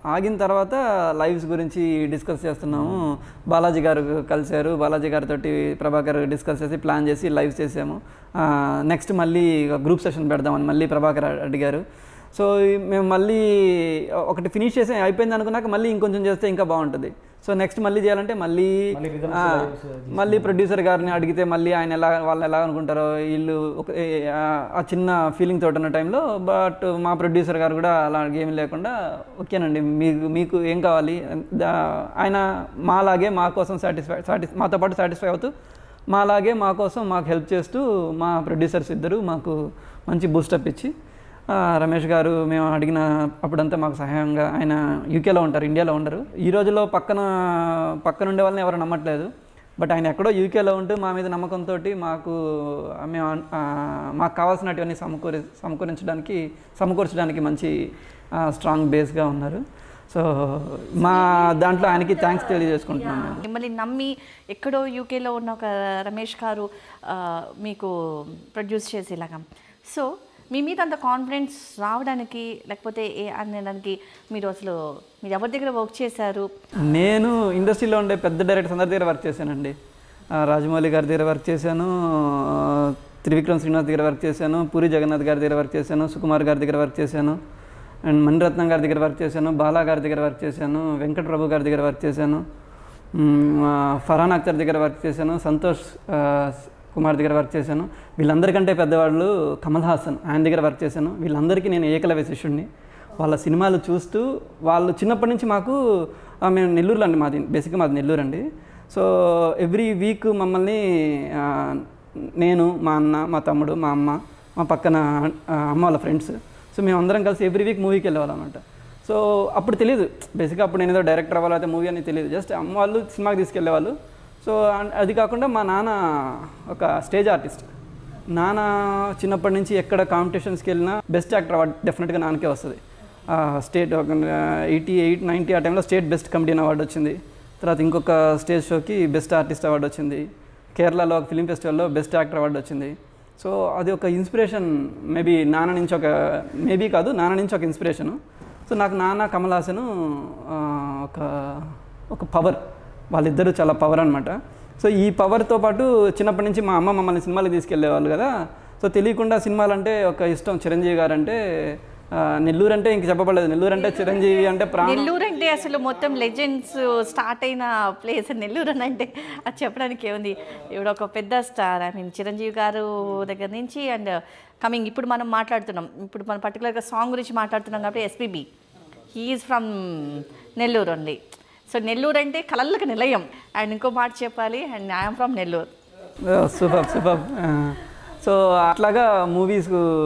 ఆగిన తర్వాత లైవ్స్ గురించి డిస్కస్ చేస్తున్నాము బాలాజీ గారు కలిశారు బాలాజీ గారితో ప్రభాకర్ డిస్కస్ చేసి ప్లాన్ చేసి లైవ్ చేసాము నెక్స్ట్ మళ్ళీ గ్రూప్ సెషన్ పెడదామని మళ్ళీ ప్రభాకర్ అడిగారు సో ఈ మేము మళ్ళీ ఒకటి ఫినిష్ చేసి అయిపోయింది అనుకున్నాక మళ్ళీ ఇంకొంచెం చేస్తే ఇంకా బాగుంటుంది సో నెక్స్ట్ మళ్ళీ చేయాలంటే మళ్ళీ మళ్ళీ rhythms, ఆ, lives మళ్ళీ ప్రొడ్యూసర్ గారిని అడిగితే మళ్ళీ ఆయన ఎలా వాళ్ళు ఎలా అనుకుంటారో వీళ్ళు ఒక ఏ- ఆ- ఆ చిన్న ఫీలింగ్ తోటి ఉన్న టైంలో బట్ మా ప్రొడ్యూసర్ గారు కూడా అలా ఏమీ లేకుండా ఓకేనండి మీకు మీకు ఏం కావాలి దా- ఆయన మాలాగే మా కోసం సాటిస్ఫై సాటిస్ మాతో పాటు సాటిస్ఫై అవుతూ మాలాగే మా కోసం మాకు హెల్ప్ చేస్తూ మా ప్రొడ్యూసర్స్ ఇద్దరు మాకు మంచి బూస్టప్ ఇచ్చి ఆ, రమేష్ గారు మేము అడిగిన అప్పుడంతా మాకు సహాయంగా ఆయన యూకేలో ఉంటారు ఇండియాలో ఉండరు ఈ రోజుల్లో పక్కన పక్కన ఉండే వాళ్ళని ఎవరు నమ్మట్లేదు బట్ ఆయన ఎక్కడో యూకేలో ఉంటూ మా మీద నమ్మకంతో మాకు ఆ, మేము ఆ, మాకు కావాల్సినటువన్నీ సమకూరి సమకూరించడానికి సమకూర్చడానికి మంచి స్ట్రాంగ్ బేస్గా ఉన్నారు సో మా దాంట్లో ఆయనకి థ్యాంక్స్ తెలియజేసుకుంటున్నాను నేను మిమ్మల్ని నమ్మి ఎక్కడో యూకేలో ఉన్న ఒక రమేష్ గారు ఆ, మీకు ప్రొడ్యూస్ చేసేలాగా సో మీ మీద అంత కాన్ఫిడెన్స్ రావడానికి లేకపోతే ఏ అనడానికి మీరు అసలు మీరు ఎవరి దగ్గర వర్క్ చేశారు నేను ఇండస్ట్రీలో ఉండే పెద్ద డైరెక్టర్స్ అందరి దగ్గర వర్క్ చేశానండి ఆ, రాజమౌళి గారి దగ్గర వర్క్ చేశాను ఆ, త్రివిక్రమ్ శ్రీనివాస్ దగ్గర వర్క్ చేశాను పూరి జగన్నాథ్ గారి దగ్గర వర్క్ చేశాను సుకుమార్ గారి దగ్గర వర్క్ చేశాను అండ్ మణిరత్నం గారి దగ్గర వర్క్ చేశాను బాలా గారి దగ్గర వర్క్ చేశాను వెంకట ప్రభు గారి దగ్గర వర్క్ చేశాను మ్, ఆ, ఫరాన్ అఖ్తర్ దగ్గర వర్క్ చేశాను సంతోష్ ఆ, కుమార్ దగ్గర వర్క్ చేశాను వీళ్ళందరికంటే పెద్దవాళ్ళు కమల్ హాసన్ ఆయన దగ్గర వర్క్ చేశాను వీళ్ళందరికీ నేను ఏకలవ్య శిష్యుడిని వాళ్ళ సినిమాలు చూస్తూ వాళ్ళు చిన్నప్పటి నుంచి మాకు ఆ, మేము నెల్లూరులో అండి మాది బేసిక్గా మాది నెల్లూరు అండి సో ఎవ్రీ వీక్ మమ్మల్ని ఆ, నేను మా అన్న మా తమ్ముడు మా అమ్మ మా పక్కన ఆ, అమ్మ వాళ్ళ ఫ్రెండ్స్ సో మేము అందరం కలిసి ఎవ్రీ వీక్ మూవీకి వెళ్ళేవాళ్ళం అనమాట సో అప్పుడు తెలియదు బేసిక్గా అప్పుడు నేను ఏదో డైరెక్టర్ అవ్వాలి అయితే మూవీ అని తెలియదు జస్ట్ అమ్మ వాళ్ళు సినిమాకి తీసుకెళ్ళేవాళ్ళు సో అన్- అది కాకుండా మా నాన్న ఒక స్టేజ్ ఆర్టిస్ట్ నాన్న చిన్నప్పటి నుంచి ఎక్కడ కాంపిటీషన్స్కి వెళ్ళినా బెస్ట్ యాక్టర్ అవార్డు డెఫినెట్గా నాన్నకే వస్తుంది స్టేట్ ఒక ఎయిటీ ఎయిట్ నైంటీ ఆ టైంలో స్టేట్ బెస్ట్ కమెడియన్ అవార్డు వచ్చింది తర్వాత ఇంకొక స్టేజ్ షోకి బెస్ట్ ఆర్టిస్ట్ అవార్డు వచ్చింది కేరళలో ఒక ఫిలిం ఫెస్టివల్లో బెస్ట్ యాక్టర్ అవార్డు వచ్చింది సో అది ఒక ఇన్స్పిరేషన్ మేబీ నాన్న నుంచి ఒక మేబీ కాదు నాన్న నుంచి ఒక ఇన్స్పిరేషను సో నాకు నాన్న కమల్ హాసన్ ఆ, ఒక ఒక పవర్ వాళ్ళిద్దరూ చాలా పవర్ అనమాట సో ఈ పవర్తో పాటు చిన్నప్పటి నుంచి మా అమ్మ మమ్మల్ని సినిమాలకు తీసుకెళ్లేవాళ్ళు కదా సో తెలియకుండా సినిమాలు అంటే ఒక ఇష్టం చిరంజీవి గారు అంటే ఆ, నెల్లూరు అంటే ఇంక చెప్పబడలేదు నెల్లూరు అంటే చిరంజీవి అంటే ప్రాణం నెల్లూరు అంటే అసలు మొత్తం లెజెండ్స్ స్టార్ట్ అయిన ప్లేస్ నెల్లూరు అని అంటే అది చెప్పడానికి ఏముంది ఇప్పుడు ఒక పెద్ద స్టార్ ఐ మీన్ చిరంజీవి గారు దగ్గర నుంచి అండ్ కమింగ్ ఇప్పుడు మనం మాట్లాడుతున్నాం ఇప్పుడు మనం పర్టికులర్గా సాంగ్ గురించి మాట్లాడుతున్నాం కాబట్టి ఎస్పీబీ హీఈస్ ఫ్రమ్ నెల్లూరు అండి సో నెల్లూరు అంటే కలలకు నిలయం అండ్ ఇంకో మాట చెప్పాలి and I'm from Nellore super super so అట్లాగా మూవీస్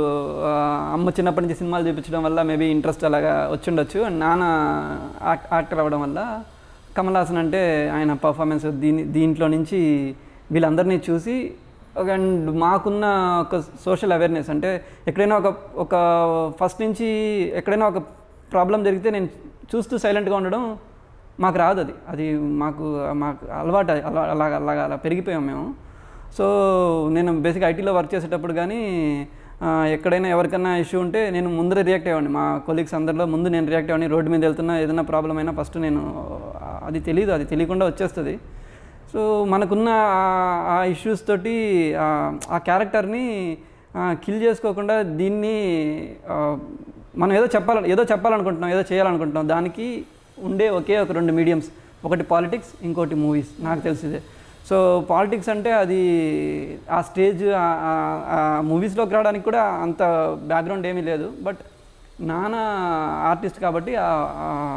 అమ్మ చిన్నప్పటి నుంచి సినిమాలు చూపించడం వల్ల మేబీ ఇంట్రెస్ట్ అలాగా వచ్చిండొచ్చు అండ్ నాన్న యాక్- యాక్టర్ అవ్వడం వల్ల కమల్ హాసన్ అంటే ఆయన పర్ఫార్మెన్స్ దీని దీంట్లో నుంచి వీళ్ళందరినీ చూసి అండ్ మాకున్న ఒక సోషల్ అవేర్నెస్ అంటే ఎక్కడైనా ఒక ఒక ఫస్ట్ నుంచి ఎక్కడైనా ఒక ప్రాబ్లం జరిగితే నేను చూస్తూ సైలెంట్గా ఉండడం మాకు రాదు అది అది మాకు మాకు అలవాటు అది. అలా అలాగా అలాగా అలా పెరిగిపోయాం మేము సో నేను బేసిక్ ఐటీలో వర్క్ చేసేటప్పుడు కానీ ఆ, ఎక్కడైనా ఎవరికైనా ఇష్యూ ఉంటే నేను ముందరే రియాక్ట్ అయ్యేవాడిని మా కొలీగ్స్ అందరిలో ముందు నేను రియాక్ట్ అయ్యాను రోడ్డు మీద వెళ్తున్నా ఏదైనా ప్రాబ్లం అయినా ఫస్ట్ నేను ఆ, అది తెలియదు అది తెలియకుండా వచ్చేస్తుంది సో మనకున్న ఆ- ఆ ఇష్యూస్ తోటి ఆ- ఆ క్యారెక్టర్ని కిల్ చేసుకోకుండా దీన్ని ఆ, మనం ఏదో చెప్పాలని ఏదో చెప్పాలనుకుంటున్నాం ఏదో చేయాలనుకుంటున్నాం దానికి ఉండే ఒకే ఒక రెండు మీడియంస్ ఒకటి పాలిటిక్స్ ఇంకోటి మూవీస్ నాకు తెలిసిదే సో పాలిటిక్స్ అంటే అది ఆ స్టేజ్ ఆ మూవీస్లోకి రావడానికి కూడా అంత బ్యాక్గ్రౌండ్ ఏమీ లేదు బట్ నాన్న ఆర్టిస్ట్ కాబట్టి ఆ-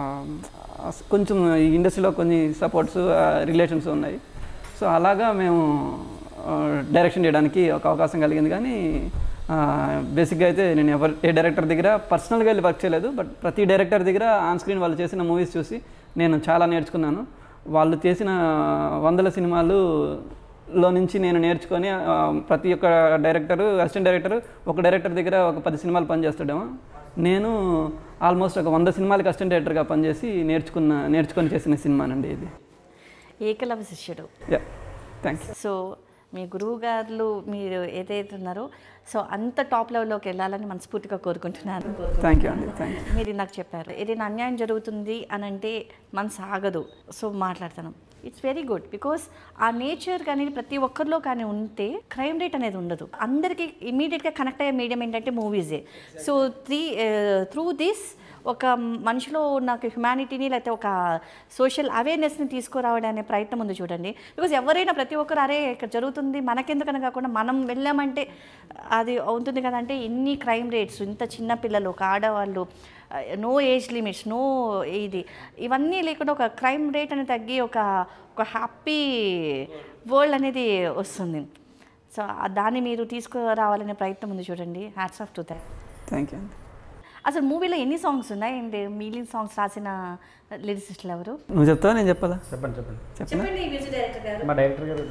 ఆ కొంచెం ఈ ఇండస్ట్రీలో కొన్ని సపోర్ట్స్ రిలేషన్స్ ఉన్నాయి సో అలాగా మేము డైరెక్షన్ చేయడానికి ఒక అవకాశం కలిగింది కానీ బేసిక్గా అయితే నేను ఎవరు ఏ డైరెక్టర్ దగ్గర పర్సనల్గా వెళ్ళి వర్క్ చేయలేదు బట్ ప్రతి డైరెక్టర్ దగ్గర ఆన్ స్క్రీన్ వాళ్ళు చేసిన మూవీస్ చూసి నేను చాలా నేర్చుకున్నాను వాళ్ళు చేసిన వందల సినిమాలు లో నుంచి నేను నేర్చుకొని ఆ, ప్రతి ఒక్క డైరెక్టరు అసిస్టెంట్ డైరెక్టర్ ఒక డైరెక్టర్ దగ్గర ఒక పది సినిమాలు పనిచేస్తాడేమో నేను ఆల్మోస్ట్ ఒక వంద సినిమాలకి అసిస్టెంట్ డైరెక్టర్గా పనిచేసి నేర్చుకున్న నేర్చుకొని చేసిన సినిమానండి ఇది ఏకలవ్య శిష్యుడు యా థ్యాంక్ యూ సో మీ గురువు గారు మీరు ఏదైతే ఉన్నారో సో అంత టాప్ లెవెల్లోకి వెళ్ళాలని మనస్ఫూర్తిగా కోరుకుంటున్నాను థ్యాంక్ యూ అండి థ్యాంక్ యూ మీరు నాకు చెప్పారు ఏదైనా అన్యాయం జరుగుతుంది అని అంటే మనసు ఆగదు సో మాట్లాడతాను ఇట్స్ వెరీ గుడ్ బికాస్ ఆ నేచర్ కానీ ప్రతి ఒక్కరిలో కానీ ఉంటే క్రైమ్ రేట్ అనేది ఉండదు అందరికీ ఇమీడియట్గా కనెక్ట్ అయ్యే మీడియం ఏంటంటే మూవీసే సో త్రీ త్రూ దిస్ ఒక మనిషిలో ఉన్న హ్యుమానిటీని లేకపోతే ఒక సోషల్ అవేర్నెస్ని తీసుకురావడం అనే ప్రయత్నం ఉంది చూడండి బికాజ్ ఎవరైనా ప్రతి ఒక్కరు అరే ఇక్కడ జరుగుతుంది మనకెందుకని కాకుండా మనం వెళ్ళామంటే అది అవుతుంది కదంటే ఇన్ని క్రైమ్ రేట్స్ ఇంత చిన్న పిల్లలు ఒక ఆడవాళ్ళు నో ఏజ్ లిమిట్స్ నో ఇది ఇవన్నీ లేకుండా ఒక క్రైమ్ రేట్ అనేది తగ్గి ఒక ఒక హ్యాపీ వరల్డ్ అనేది వస్తుంది సో దాన్ని మీరు తీసుకురావాలనే ప్రయత్నం ఉంది చూడండి hats off to that thank you అండి అసలు మూవీలో ఎన్ని సాంగ్స్ ఉన్నాయి అండ్ మిగిలిన సాంగ్స్ రాసిన లిరిసిస్టులు ఎవరు నువ్వు చెప్తావా నేను చెప్పాలా చెప్పండి చెప్పండి చెప్పనా చెప్పండి మ్యూజిక్ డైరెక్టర్ గారు మా డైరెక్టర్ గారు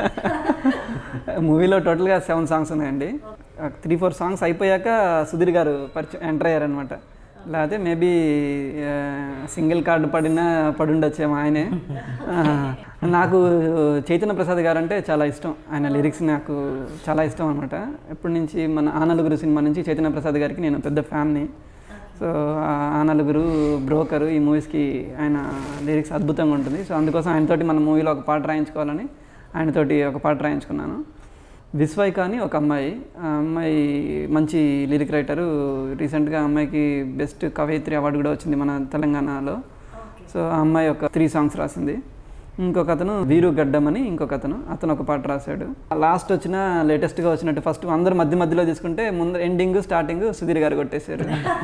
మూవీలో టోటల్గా సెవెన్ సాంగ్స్ ఉన్నాయండి త్రీ ఫోర్ సాంగ్స్ అయిపోయాక సుధీర్ గారు పరిచయం ఎంటర్ అయ్యారనమాట లేకపోతే మేబీ సింగిల్ కార్డు పడినా పడుండొచ్చేమో ఆయనే ఆ, నాకు చైతన్య ప్రసాద్ గారు అంటే చాలా ఇష్టం ఆయన లిరిక్స్ నాకు చాలా ఇష్టం అనమాట ఎప్పటి నుంచి మన ఆ నలుగురు సినిమా నుంచి చైతన్య ప్రసాద్ గారికి నేను పెద్ద ఫ్యాన్ని సో ఆ- ఆ నలుగురు బ్రోకరు ఈ మూవీస్కి ఆయన లిరిక్స్ అద్భుతంగా ఉంటుంది సో అందుకోసం ఆయనతోటి మన మూవీలో ఒక పాట రాయించుకోవాలని ఆయనతోటి ఒక పాట రాయించుకున్నాను విశ్వైక అని ఒక అమ్మాయి ఆ అమ్మాయి మంచి లిరిక్ రైటరు రీసెంట్గా ఆ అమ్మాయికి బెస్ట్ కవయిత్రి అవార్డు కూడా వచ్చింది మన తెలంగాణలో సో ఆ అమ్మాయి ఒక త్రీ సాంగ్స్ రాసింది ఇంకొక అతను వీరు గడ్డం అని ఇంకొక అతను అతను ఒక పాట రాశాడు లాస్ట్ వచ్చిన లేటెస్ట్గా వచ్చినట్టు ఫస్ట్ అందరు మధ్య మధ్యలో తీసుకుంటే ముందు ఎండింగ్ స్టార్టింగ్ సుధీర్ గారు కొట్టేశారు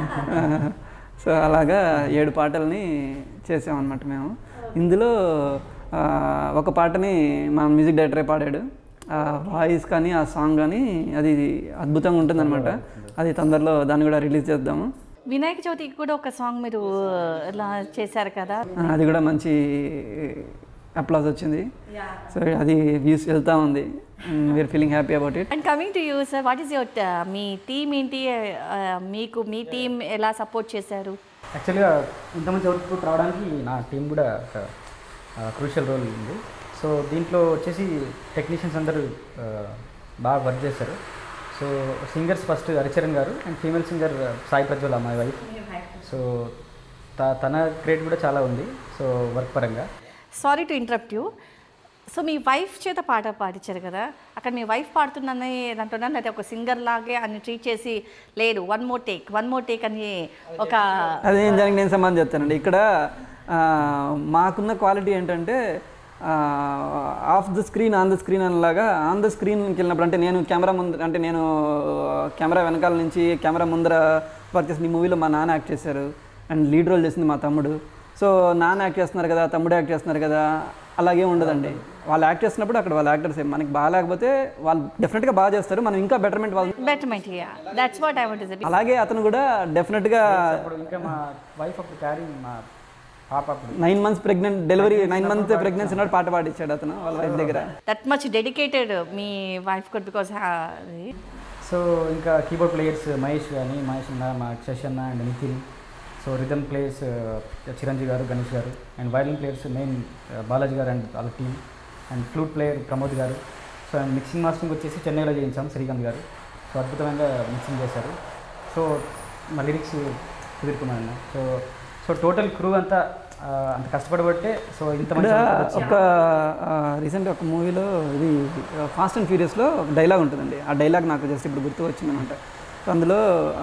సో అలాగా ఏడు పాటల్ని చేసామన్నమాట మేము ఇందులో ఆ, ఒక పాటని మా మ్యూజిక్ డైరెక్టరే పాడాడు ఆ వాయిస్ కానీ ఆ సాంగ్ కానీ అది అద్భుతంగా ఉంటుందన్నమాట అది తొందరలో దాన్ని కూడా రిలీజ్ చేద్దాము వినాయక చవితికి కూడా ఒక సాంగ్ మీరు ఇలా చేశారు కదా ఆ, అది కూడా మంచి అప్లాజ్ వచ్చింది సో అది వ్యూస్ వెళ్తా ఉంది we're feeling happy about it and coming to you sir what is your మీ టీం ఏంటి Uh, మీకు మీ టీం ఎలా సపోర్ట్ చేశారు యాక్చువల్గా ఇంత మంచి అవుట్పుట్ రావడానికి నా టీం కూడా ఒక క్రూషియల్ రోల్ ఉంది సో దీంట్లో వచ్చేసి టెక్నీషియన్స్ అందరూ ఆ, బాగా వర్క్ చేశారు so singers first Haricharan garu and female singer Sai Prajwala my wife so త- తన క్రియేట్ కూడా చాలా ఉంది సో వర్క్ పరంగా sorry to interrupt you so మీ వైఫ్ చేత పాట పాడించారు కదా అక్కడ మీ వైఫ్ పాడుతుందని అంటున్నాను లేకపోతే ఒక సింగర్ లాగే అని ట్రీట్ చేసి లేదు one more take one more take అని ఒక అదేం దానికి నేను సంబంధం చెప్తానండి ఇక్కడ ఆ, మాకున్న క్వాలిటీ ఏంటంటే off the screen on the screen అనేలాగా ఆన్ ద స్క్రీన్కి వెళ్ళినప్పుడు అంటే నేను కెమెరా ముందు అంటే నేను కెమెరా వెనకాల నుంచి కెమెరా ముందర వర్క్ చేసిన ఈ మూవీలో మా నాన్న యాక్ట్ చేశారు అండ్ లీడ్ రోల్ చేసింది మా తమ్ముడు సో నాన్న యాక్ట్ చేస్తున్నారు కదా తమ్ముడు యాక్ట్ చేస్తున్నారు కదా అలాగే ఉండదండి వాళ్ళు యాక్ట్ చేస్తున్నప్పుడు అక్కడ వాళ్ళ యాక్టర్స్ మనకి బాగా లేకపోతే వాళ్ళు డెఫినెట్గా బాగా చేస్తారు మనం ఇంకా బెటర్మెంట్ వాళ్ళు betterment that's what I want అలాగే అతను కూడా డెఫినెట్గా అప్పుడు ఇంకా మా వైఫ్ అప్పుడు క్యారీ మా పాప అప్పుడు nine months pregnant delivery nine month pregnancy ఉన్నాడు పాట పాడించాడు అతను వాళ్ళ వైఫ్ దగ్గర దట్ మచ్ డెడికేటెడ్ మీ వైఫ్ కూడా బికాస్ సో ఇంకా కీబోర్డ్ ప్లేయర్స్ మహేష్ కానీ మహేష్ అన్న మా శశన్న and Nitin so rhythm players Chiranjeevi గారు గణేష్ గారు and violin players main Balaji గారు అండ్ వాళ్ళ team and flute player Pramod గారు సో అండ్ మిక్సింగ్ మాస్టరింగ్ వచ్చేసి చెన్నైలో చేయించాం శ్రీకాంత్ గారు సో అద్భుతమైన మిక్సింగ్ చేశారు సో మా లిరిక్స్ సుధీర్ కుమార్ అన్న సో సో టోటల్ క్రూ అంతా ఆ, అంత కష్టపడబట్టే సో ఇంత ఇక్కడ మంచి ఒక రీసెంట్ ఒక మూవీలో ఇది ఫాస్ట్ అండ్ ఫ్యూరియస్లో ఒక డైలాగ్ ఉంటుందండి ఆ డైలాగ్ నాకు జస్ట్ ఇప్పుడు గుర్తు వచ్చిందనమాట సో అందులో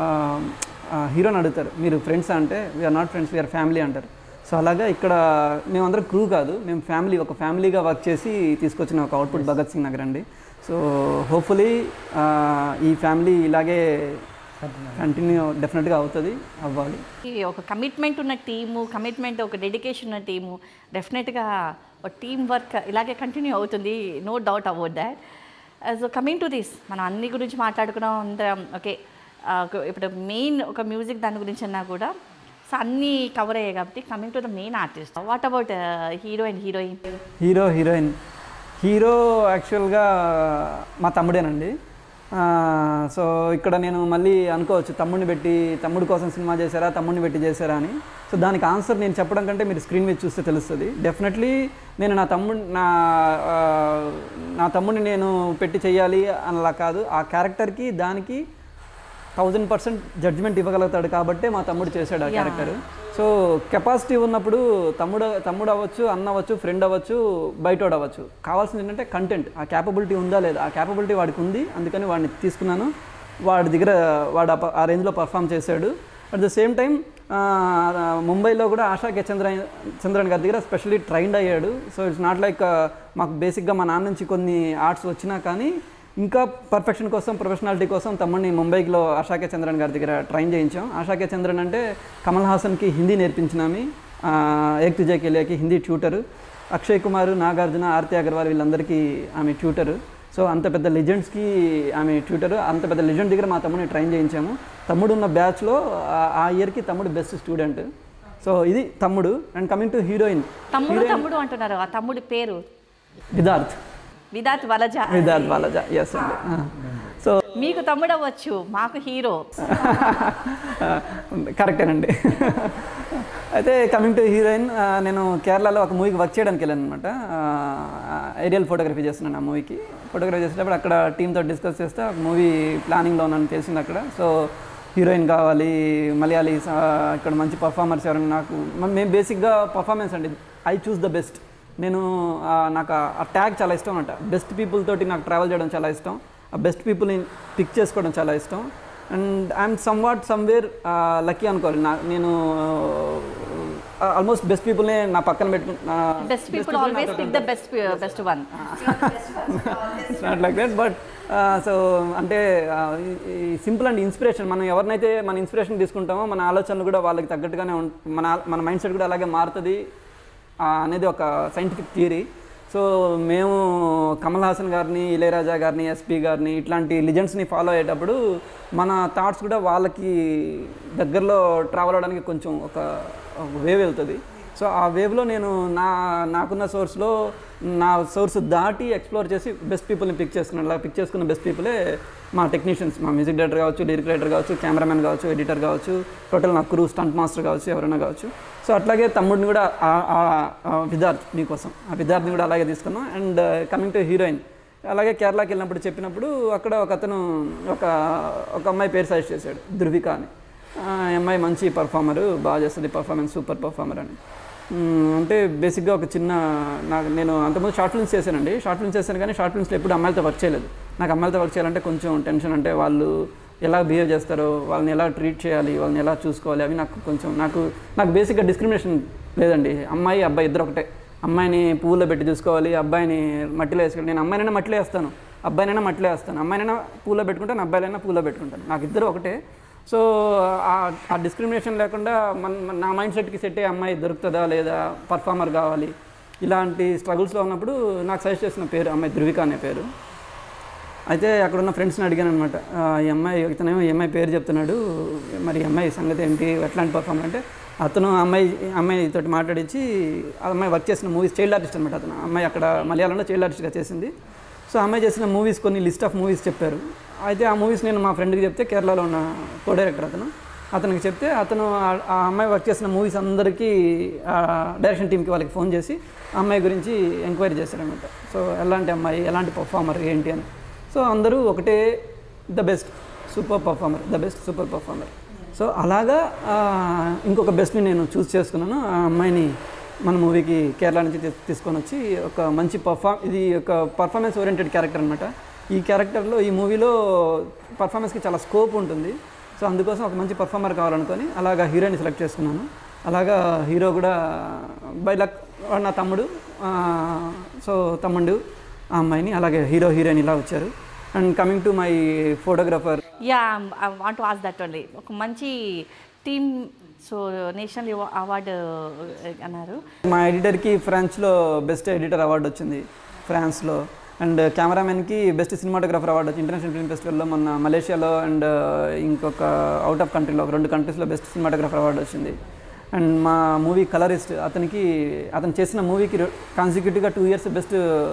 హీరోని అడుగుతారు మీరు ఫ్రెండ్స్ అంటే we are not friends we are family అంటారు సో అలాగా ఇక్కడ మేమందరం క్రూ కాదు మేము ఫ్యామిలీ ఒక ఫ్యామిలీగా వర్క్ చేసి తీసుకొచ్చిన ఒక అవుట్పుట్ భగత్ సింగ్ నగర్ అండి సో హోప్ఫుల్లీ ఈ ఫ్యామిలీ ఇలాగే కంటిన్యూ డెఫినెట్గా అవుతుంది అవ్వాలి ఒక కమిట్మెంట్ ఉన్న టీము కమిట్మెంట్ ఒక డెడికేషన్ ఉన్న టీము డెఫినెట్గా ఒక టీమ్ వర్క్ ఇలాగే కంటిన్యూ అవుతుంది no doubt about that so coming to this మనం అన్ని గురించి మాట్లాడుకున్నాం అందరం ఓకే ఇప్పుడు మెయిన్ ఒక మ్యూజిక్ దాని గురించి అన్నా కూడా సో అన్నీ కవర్ అయ్యాయి కాబట్టి coming to the main artist what about hero and heroine hero heroine hero యాక్చువల్గా మా తమ్ముడేనండి సో ఇక్కడ నేను మళ్ళీ అనుకోవచ్చు తమ్ముడిని పెట్టి తమ్ముడు కోసం సినిమా చేశారా తమ్ముడిని పెట్టి చేశారా అని సో దానికి ఆన్సర్ నేను చెప్పడం కంటే మీరు స్క్రీన్ మీద చూస్తే తెలుస్తుంది డెఫినెట్లీ నేను నా తమ్ముడు నా ఆ, నా తమ్ముడిని నేను పెట్టి చేయాలి అలా కాదు ఆ క్యారెక్టర్కి దానికి థౌజండ్ పర్సెంట్ జడ్జ్మెంట్ ఇవ్వగలుగుతాడు కాబట్టే మా తమ్ముడు చేశాడు ఆ క్యారెక్టర్ సో కెపాసిటీ ఉన్నప్పుడు తమ్ముడు తమ్ముడు అవ్వచ్చు అన్న అవ్వచ్చు ఫ్రెండ్ అవ్వచ్చు బయటోడు అవ్వచ్చు కావాల్సింది ఏంటంటే కంటెంట్ ఆ క్యాపబిలిటీ ఉందా లేదా ఆ క్యాపబిలిటీ వాడికి ఉంది అందుకని వాడిని తీసుకున్నాను వాడి దగ్గర వాడు ఆ ప- ఆ రేంజ్లో పర్ఫామ్ చేశాడు అట్ ద సేమ్ టైం ముంబైలో కూడా ఆశా కే చంద్ర చంద్రన్ గారి దగ్గర స్పెషల్లీ ట్రైన్డ్ అయ్యాడు సో ఇట్స్ నాట్ లైక్ మాకు బేసిక్గా మా నాన్న నుంచి కొన్ని ఆర్ట్స్ వచ్చినా కానీ ఇంకా పర్ఫెక్షన్ కోసం ప్రొఫెషనాలిటీ కోసం తమ్ముడిని ముంబైలో ఆశాకే చంద్రన్ గారి దగ్గర ట్రైన్ చేయించాం ఆశాకే చంద్రన్ అంటే కమల్ హాసన్కి హిందీ నేర్పించినామి ఏక్ తుజే కెలియాకి హిందీ ట్యూటరు అక్షయ్ కుమార్ నాగార్జున ఆర్తి అగర్వాల్ వీళ్ళందరికీ ఆమె ట్యూటరు సో అంత పెద్ద లెజెండ్స్కి ఆమె ట్యూటరు అంత పెద్ద లెజెండ్ దగ్గర మా తమ్ముడిని ట్రైన్ చేయించాము తమ్ముడు ఉన్న బ్యాచ్లో ఆ- ఆ ఇయర్కి తమ్ముడు బెస్ట్ స్టూడెంట్ సో ఇది తమ్ముడు అండ్ కమింగ్ టు హీరోయిన్ తమ్ముడు తమ్ముడు అంటున్నారు ఆ తమ్ముడి పేరు విదార్థ్ విదాత్ వలజ విదార్థ్ బాలజ ఎస్ అండి సో మీకు తమ్ముడు అవ్వచ్చు మాకు హీరో కరెక్టేనండి అయితే కమింగ్ టు హీరోయిన్ నేను కేరళలో ఒక మూవీకి వర్క్ చేయడానికి వెళ్ళాను అనమాట ఏరియల్ ఫోటోగ్రఫీ చేస్తున్నాను ఆ మూవీకి ఫోటోగ్రఫీ చేసేటప్పుడు అక్కడ టీంతో డిస్కస్ చేస్తే ఒక మూవీ ప్లానింగ్లో ఉన్నాను తెలిసింది అక్కడ సో హీరోయిన్ కావాలి మలయాళీ ఇక్కడ మంచి పర్ఫార్మర్స్ ఎవరైనా నాకు మ- మేము బేసిక్గా పర్ఫార్మెన్స్ అండి ఐ చూస్ ద బెస్ట్ నేను ఆ, నాకు ఆ- ఆ ట్యాగ్ చాలా ఇష్టం అనమాట బెస్ట్ పీపుల్ తోటి నాకు ట్రావెల్ చేయడం చాలా ఇష్టం ఆ బెస్ట్ పీపుల్ని పిక్ చేసుకోవడం చాలా ఇష్టం and I'm some what somewhere lucky అనుకోవాలి నా నేను ఆల్మోస్ట్ బెస్ట్ పీపుల్నే నా పక్కన పెట్టుకుంటా best people always pick the best best one it's not like that but so అంటే సింపుల్ అండ్ ఇన్స్పిరేషన్ మనం ఎవరినైతే మన ఇన్స్పిరేషన్ తీసుకుంటామో మన ఆలోచనలు కూడా వాళ్ళకి తగ్గట్టుగానే ఉం మన ఆ- మన మైండ్ సెట్ కూడా అలాగే మారుతుంది ఆ, అనేది ఒక సైంటిఫిక్ థియరీ సో మేము కమల్ హాసన్ గారిని ఇళయరాజా గారిని ఎస్పీ గారిని ఇట్లాంటి లిజెండ్స్ని ఫాలో అయ్యేటప్పుడు మన థాట్స్ కూడా వాళ్ళకి దగ్గరలో ట్రావెల్ అవడానికి కొంచెం ఒక వేవ్ వెళ్తుంది సో ఆ వేవ్లో నేను నా నాకున్న సోర్స్లో నా సోర్స్ దాటి ఎక్స్ప్లోర్ చేసి బెస్ట్ పీపుల్ని పిక్ చేసుకున్నాను అలా పిక్ చేసుకున్న బెస్ట్ పీపులే మా టెక్నీషియన్స్ మా మ్యూజిక్ డైరెక్టర్ కావచ్చు లిరిక్ రైటర్ కావచ్చు కెమెరామెన్ కావచ్చు ఎడిటర్ కావచ్చు టోటల్ నా క్రూ స్టంట్ మాస్టర్ కావచ్చు ఎవరైనా కావచ్చు సో అట్లాగే తమ్ముడిని కూడా ఆ- ఆ- ఆ విద్యార్థి మీకోసం ఆ విద్యార్థిని కూడా అలాగే తీసుకున్నాం అండ్ కమింగ్ టు హీరోయిన్ అలాగే కేరళకి వెళ్ళినప్పుడు చెప్పినప్పుడు అక్కడ ఒక అతను ఒక ఒక అమ్మాయి పేరు సజెస్ట్ చేశాడు ధృవిక అని ఆ అమ్మాయి మంచి పర్ఫార్మర్ బాగా చేస్తుంది పర్ఫార్మెన్స్ సూపర్ పర్ఫార్మర్ అని మ్మ్, అంటే బేసిక్గా ఒక చిన్న నాకు నేను అంతకుముందు షార్ట్ ఫిల్మ్స్ చేశానండి షార్ట్ ఫిల్మ్స్ చేశాను కానీ షార్ట్ ఫిల్మ్స్లో ఎప్పుడు అమ్మాయిలతో వర్క్ చేయలేదు నాకు అమ్మాయిలతో వర్క్ చేయాలంటే కొంచెం టెన్షన్ అంటే వాళ్ళు ఎలా బిహేవ్ చేస్తారో వాళ్ళని ఎలా ట్రీట్ చేయాలి వాళ్ళని ఎలా చూసుకోవాలి అవి నాకు కొంచెం నాకు నాకు బేసిక్గా డిస్క్రిమినేషన్ లేదండి అమ్మాయి అబ్బాయి ఇద్దరు ఒకటే అమ్మాయిని పువ్వులో పెట్టి చూసుకోవాలి అబ్బాయిని మట్టిలో వేసుకోవాలి నేను అమ్మాయినైనా మట్టిలో వేస్తాను అబ్బాయినైనా మట్టిలో వేస్తాను అమ్మాయినైనా పూలో పెట్టుకుంటాను అబ్బాయిలైనా పూలో పెట్టుకుంటాను నాకు ఇద్దరు ఒకటే సో ఆ- ఆ డిస్క్రిమినేషన్ లేకుండా మన మన- నా మైండ్ సెట్కి సెట్ అయ్యే అమ్మాయి దొరుకుతుందా లేదా పర్ఫార్మర్ కావాలి ఇలాంటి స్ట్రగుల్స్లో ఉన్నప్పుడు నాకు సజెస్ట్ చేసిన పేరు అమ్మాయి ధృవిక అనే పేరు అయితే అక్కడ ఉన్న ఫ్రెండ్స్ని అడిగాను అనమాట ఈ అమ్మాయి ఇతనేమో ఈ అమ్మాయి పేరు చెప్తున్నాడు మరి ఈ అమ్మాయి సంగతి ఏంటి ఎట్లాంటి పర్ఫార్మర్ అంటే అతను ఆ అమ్మాయి అమ్మాయి తోటి మాట్లాడించి ఆ అమ్మాయి వర్క్ చేసిన మూవీస్ చైల్డ్ ఆర్టిస్ట్ అనమాట అతను ఆ అమ్మాయి అక్కడ మలయాళంలో చైల్డ్ ఆర్టిస్ట్గా చేసింది సో ఆ అమ్మాయి చేసిన మూవీస్ కొన్ని లిస్ట్ ఆఫ్ మూవీస్ చెప్పారు అయితే ఆ మూవీస్ నేను మా ఫ్రెండ్కి చెప్తే కేరళలో ఉన్న కో డైరెక్టర్ అతను అతనికి చెప్తే అతను ఆ- ఆ అమ్మాయి వర్క్ చేసిన మూవీస్ అందరికీ ఆ డైరెక్షన్ టీంకి వాళ్ళకి ఫోన్ చేసి ఆ అమ్మాయి గురించి ఎంక్వైరీ చేశారనమాట సో ఎలాంటి అమ్మాయి ఎలాంటి పర్ఫార్మర్ ఏంటి అని సో అందరూ ఒకటే the best super performer the best super performer so అలాగా ఆ, ఇంకొక బెస్ట్ని నేను చూస్ చేసుకున్నాను ఆ అమ్మాయిని మన మూవీకి కేరళ నుంచి తీ- తీసుకొని వచ్చి ఒక మంచి పర్ఫామ్ ఇది ఒక పర్ఫార్మెన్స్ ఓరియంటెడ్ క్యారెక్టర్ అనమాట ఈ క్యారెక్టర్లో ఈ మూవీలో పర్ఫార్మెన్స్కి చాలా స్కోప్ ఉంటుంది సో అందుకోసం ఒక మంచి పర్ఫార్మర్ కావాలనుకొని అలాగా హీరోని సెలెక్ట్ చేసుకున్నాను అలాగా హీరో కూడా బై లక్ వాడు నా తమ్ముడు ఆ, సో తమ్ముడు ఆ అమ్మాయిని అలాగే హీరో హీరోయిన్ ఇలా వచ్చారు and coming to my photographer yeah I want watch that only ఒక మంచి టీమ్ సో నేషనల్ అవార్డు అన్నారు మా ఎడిటర్కి ఫ్రాన్స్లో బెస్ట్ ఎడిటర్ అవార్డు వచ్చింది ఫ్రాన్స్లో అండ్ కెమెరామెన్కి బెస్ట్ సినిమాటోగ్రఫర్ అవార్డు వచ్చింది ఇంటర్నేషనల్ ఫిల్మ్ ఫెస్టివల్లో మొన్న మలేషియాలో అండ్ ఇంకొక అవుట్ ఆఫ్ కంట్రీలో ఒక రెండు కంట్రీస్లో బెస్ట్ సినిమాటోగ్రఫర్ అవార్డు వచ్చింది అండ్ మా మూవీ కలరిస్ట్ అతనికి అతను చేసిన మూవీకి కాన్సిక్యూటివ్గా two years best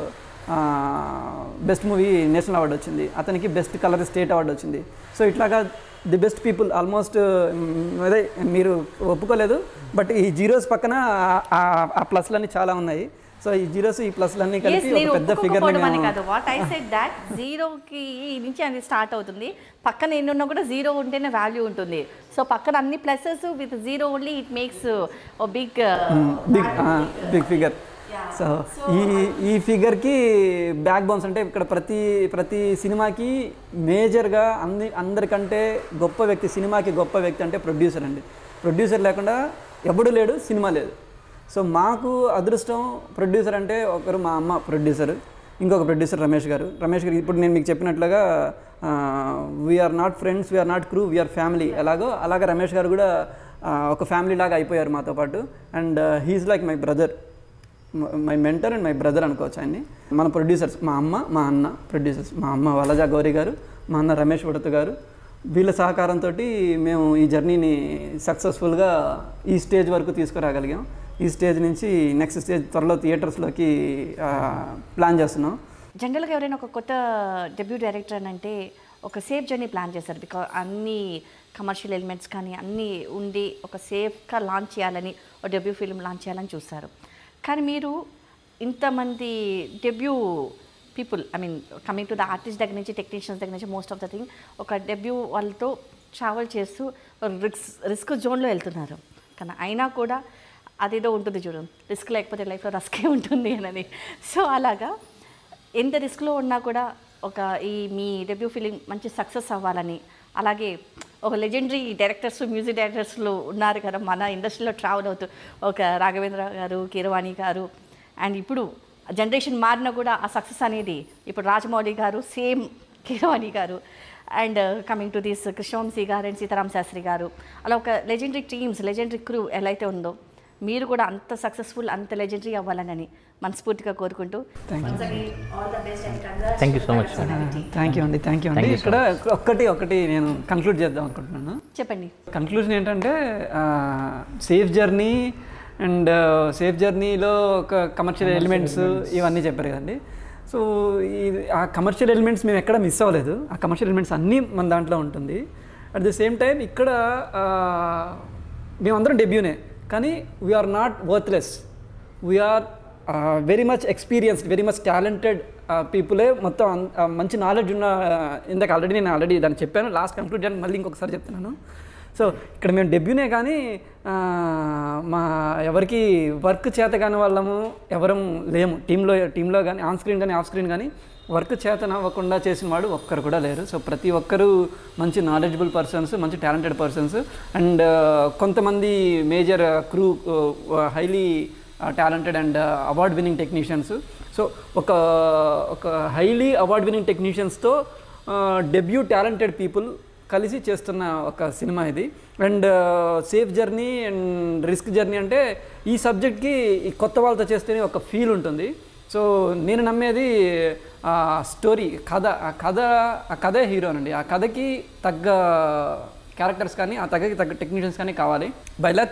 best movie national award వచ్చింది అతనికి బెస్ట్ కలర్ స్టేట్ అవార్డు వచ్చింది సో ఇట్లాగా ది బెస్ట్ పీపుల్ ఆల్మోస్ట్ అదే మీరు ఒప్పుకోలేదు బట్ ఈ జీరోస్ పక్కన ఆ- ఆ- ఆ ప్లస్లన్నీ చాలా ఉన్నాయి సో ఈ జీరోస్ ఈ ప్లస్లన్నీ Yes, కలిపి నేను ఒక పెద్ద ఫిగర్ ఒప్పుకోకపోవడం అని కాదు వాట్ ఐ సెడ్ దాట్ జీరోకి నుంచి అది స్టార్ట్ అవుతుంది పక్కన ఎన్ని ఉన్నా కూడా జీరో ఉంటేనే వాల్యూ ఉంటుంది సో పక్కన అన్ని pluses with zero only it makes big big big figure so ఈ ఈ ఫిగర్కి బ్యాక్ బోన్స్ అంటే ఇక్కడ ప్రతి ప్రతి సినిమాకి మేజర్గా అన్ని అందరికంటే గొప్ప వ్యక్తి సినిమాకి గొప్ప వ్యక్తి అంటే ప్రొడ్యూసర్ అండి ప్రొడ్యూసర్ లేకుండా ఎవడు లేడు సినిమా లేదు సో మాకు అదృష్టం ప్రొడ్యూసర్ అంటే ఒకరు మా అమ్మ ప్రొడ్యూసర్ ఇంకొక ప్రొడ్యూసర్ రమేష్ గారు రమేష్ గారు ఇప్పుడు నేను మీకు చెప్పినట్లుగా we are not friends we are not crew we are family ఎలాగో అలాగే రమేష్ గారు కూడా ఆ, ఒక ఫ్యామిలీ లాగా అయిపోయారు మాతో పాటు and he's like my brother my mentor and my brother అనుకోవచ్చు ఆయన్ని మన ప్రొడ్యూసర్స్ మా అమ్మ మా అన్న ప్రొడ్యూసర్స్ మా అమ్మ వలజా గౌరీ గారు మా అన్న రమేష్ ఉడత గారు వీళ్ళ సహకారంతో మేము ఈ జర్నీని సక్సెస్ఫుల్గా ఈ స్టేజ్ వరకు తీసుకురాగలిగాం ఈ స్టేజ్ నుంచి నెక్స్ట్ స్టేజ్ త్వరలో థియేటర్స్లోకి ప్లాన్ చేస్తున్నాం జనరల్గా ఎవరైనా ఒక కొత్త డెబ్యూ డైరెక్టర్ అని అంటే ఒక సేఫ్ జర్నీ ప్లాన్ చేస్తారు బికాజ్ అన్ని కమర్షియల్ ఎలిమెంట్స్ కానీ అన్నీ ఉండి ఒక సేఫ్గా లాంచ్ చేయాలని ఒక డెబ్యూ ఫిల్మ్ లాంచ్ చేయాలని చూస్తారు కానీ మీరు ఇంతమంది debut people I mean coming to the artist దగ్గర నుంచి టెక్నీషియన్స్ దగ్గర నుంచి మోస్ట్ ఆఫ్ ద థింగ్ ఒక డెబ్యూ వాళ్ళతో ట్రావెల్ చేస్తూ రిస్క్ రిస్క్ జోన్లో వెళ్తున్నారు కానీ అయినా కూడా అదేదో ఉంటుంది చూడు రిస్క్ లేకపోతే లైఫ్లో రస్కే ఉంటుంది అని సో అలాగా ఎంత రిస్క్లో ఉన్నా కూడా ఒక ఈ మీ డెబ్యూ ఫిలిం మంచి సక్సెస్ అవ్వాలని అలాగే ఒక లెజెండరీ డైరెక్టర్స్ మ్యూజిక్ డైరెక్టర్స్లో ఉన్నారు కదా మన ఇండస్ట్రీలో ట్రావెల్ అవుతూ ఒక రాఘవేంద్ర గారు కీరవాణి గారు అండ్ ఇప్పుడు జనరేషన్ మారినా కూడా ఆ సక్సెస్ అనేది ఇప్పుడు రాజమౌళి గారు సేమ్ కీరవాణి గారు and coming to this Krishna Vamsi గారు అండ్ సీతారాం శాస్త్రి గారు అలా ఒక లెజెండరీ టీమ్స్ లెజెండరీ క్రూ ఎలా అయితే ఉందో మీరు కూడా అంత సక్సెస్ఫుల్ అంత లెజెండరీ అవ్వాలని మనస్ఫూర్తిగా కోరుకుంటూ thank you so much thank you అండి థ్యాంక్ యూ అండి ఇక్కడ ఒక్కటి ఒకటి నేను కన్క్లూడ్ చేద్దాం అనుకుంటున్నాను చెప్పండి కన్క్లూజన్ ఏంటంటే సేఫ్ జర్నీ అండ్ సేఫ్ జర్నీలో ఒక కమర్షియల్ ఎలిమెంట్స్ ఇవన్నీ చెప్పారు కదండి సో ఈ ఆ కమర్షియల్ ఎలిమెంట్స్ మేము ఎక్కడ మిస్ అవ్వలేదు ఆ కమర్షియల్ ఎలిమెంట్స్ అన్నీ మన దాంట్లో ఉంటుంది అట్ ది సేమ్ టైం ఇక్కడ ఆ, మేమందరం డెబ్యూనే కానీ we are not worthless we are very much experienced very much talented పీపులే మొత్తం అన్- ఆ, మంచి నాలెడ్జ్ ఉన్న ఇందాక ఆల్రెడీ నేను ఆల్రెడీ దాన్ని చెప్పాను లాస్ట్ కంక్లూడ్ చేయడానికి మళ్ళీ ఇంకొకసారి చెప్తున్నాను సో ఇక్కడ మేము డెబ్యూనే కానీ ఆ, మా ఎవరికి వర్క్ చేత కాని వాళ్ళము ఎవరం లేము టీంలో టీంలో కానీ ఆన్ స్క్రీన్ కానీ ఆఫ్ స్క్రీన్ కానీ వర్క్ చేత అవ్వకుండా చేసిన వాడు ఒక్కరు కూడా లేరు సో ప్రతి ఒక్కరు మంచి నాలెడ్జబుల్ పర్సన్స్ మంచి టాలెంటెడ్ పర్సన్స్ అండ్ కొంతమంది major crew highly talented and award winning technicians so ఒక ఒక హైలీ అవార్డ్ విన్నింగ్ టెక్నీషియన్స్తో డెబ్యూ టాలెంటెడ్ పీపుల్ కలిసి చేస్తున్న ఒక సినిమా ఇది and safe journey and risk journey అంటే ఈ సబ్జెక్ట్కి ఈ కొత్త వాళ్ళతో చేస్తేనే ఒక ఫీల్ ఉంటుంది సో నేను నమ్మేది ఆ స్టోరీ కథ ఆ కథ ఆ కథే హీరోనండి ఆ కథకి తగ్గ క్యారెక్టర్స్ కానీ ఆ తగ్గకి తగ్గ టెక్నీషియన్స్ కానీ కావాలి by luck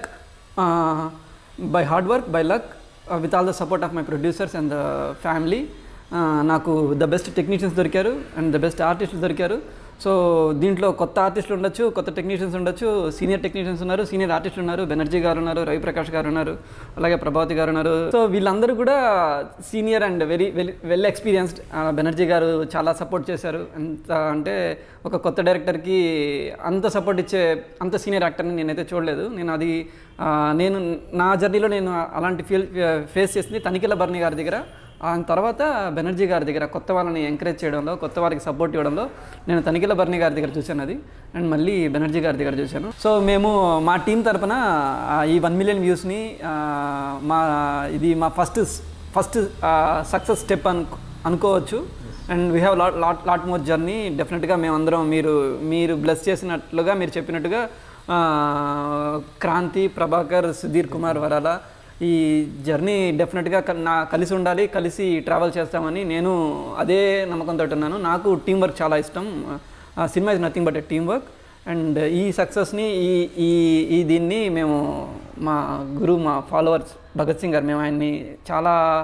by hard work by luck with all the support of my producers and the family నాకు ద బెస్ట్ టెక్నీషియన్స్ దొరికారు అండ్ ద బెస్ట్ ఆర్టిస్టులు దొరికారు సో దీంట్లో కొత్త ఆర్టిస్టులు ఉండొచ్చు కొత్త టెక్నీషియన్స్ ఉండొచ్చు సీనియర్ టెక్నీషియన్స్ ఉన్నారు సీనియర్ ఆర్టిస్టులు ఉన్నారు బెనర్జీ గారు ఉన్నారు రవి ప్రకాష్ గారు ఉన్నారు అలాగే ప్రభావతి గారు ఉన్నారు సో వీళ్ళందరూ కూడా senior and very well well experienced Banerjee గారు చాలా సపోర్ట్ చేశారు ఎంత అంటే ఒక కొత్త డైరెక్టర్కి అంత సపోర్ట్ ఇచ్చే అంత సీనియర్ యాక్టర్ని నేనైతే చూడలేదు నేను అది ఆ, నేను నా జర్నీలో నేను అలాంటి ఫీల్ ఫేస్ చేసింది తనిఖీల బర్ని గారి దగ్గర ఆ తర్వాత బెనర్జీ గారి దగ్గర కొత్త వాళ్ళని ఎంకరేజ్ చేయడంలో కొత్త వారికి సపోర్ట్ ఇవ్వడంలో నేను తనిఖీల బర్ని గారి దగ్గర చూశాను అది అండ్ మళ్ళీ బెనర్జీ గారి దగ్గర చూశాను సో మేము మా టీం తరపున ఆ, ఈ వన్ మిలియన్ వ్యూస్ని మా ఇది మా ఫస్ట్ ఫస్ట్ సక్సెస్ స్టెప్ అను అనుకోవచ్చు and we have lot lot lot more journey డెఫినెట్గా మేమందరం మీరు మీరు బ్లెస్ చేసినట్లుగా మీరు చెప్పినట్టుగా ఆ, క్రాంతి ప్రభాకర్ సుధీర్ కుమార్ వరాల ఈ జర్నీ డెఫినెట్గా కల్- నా కలిసి ఉండాలి కలిసి ట్రావెల్ చేస్తామని నేను అదే నమ్మకంతో ఉన్నాను నాకు టీం వర్క్ చాలా ఇష్టం ఆ సినిమా is nothing but a team work and ఈ సక్సెస్ని ఈ ఈ ఈ దీన్ని మేము మా గురువు మా ఫాలోవర్స్ భగత్ సింగ్ గారు మేము ఆయన్ని చాలా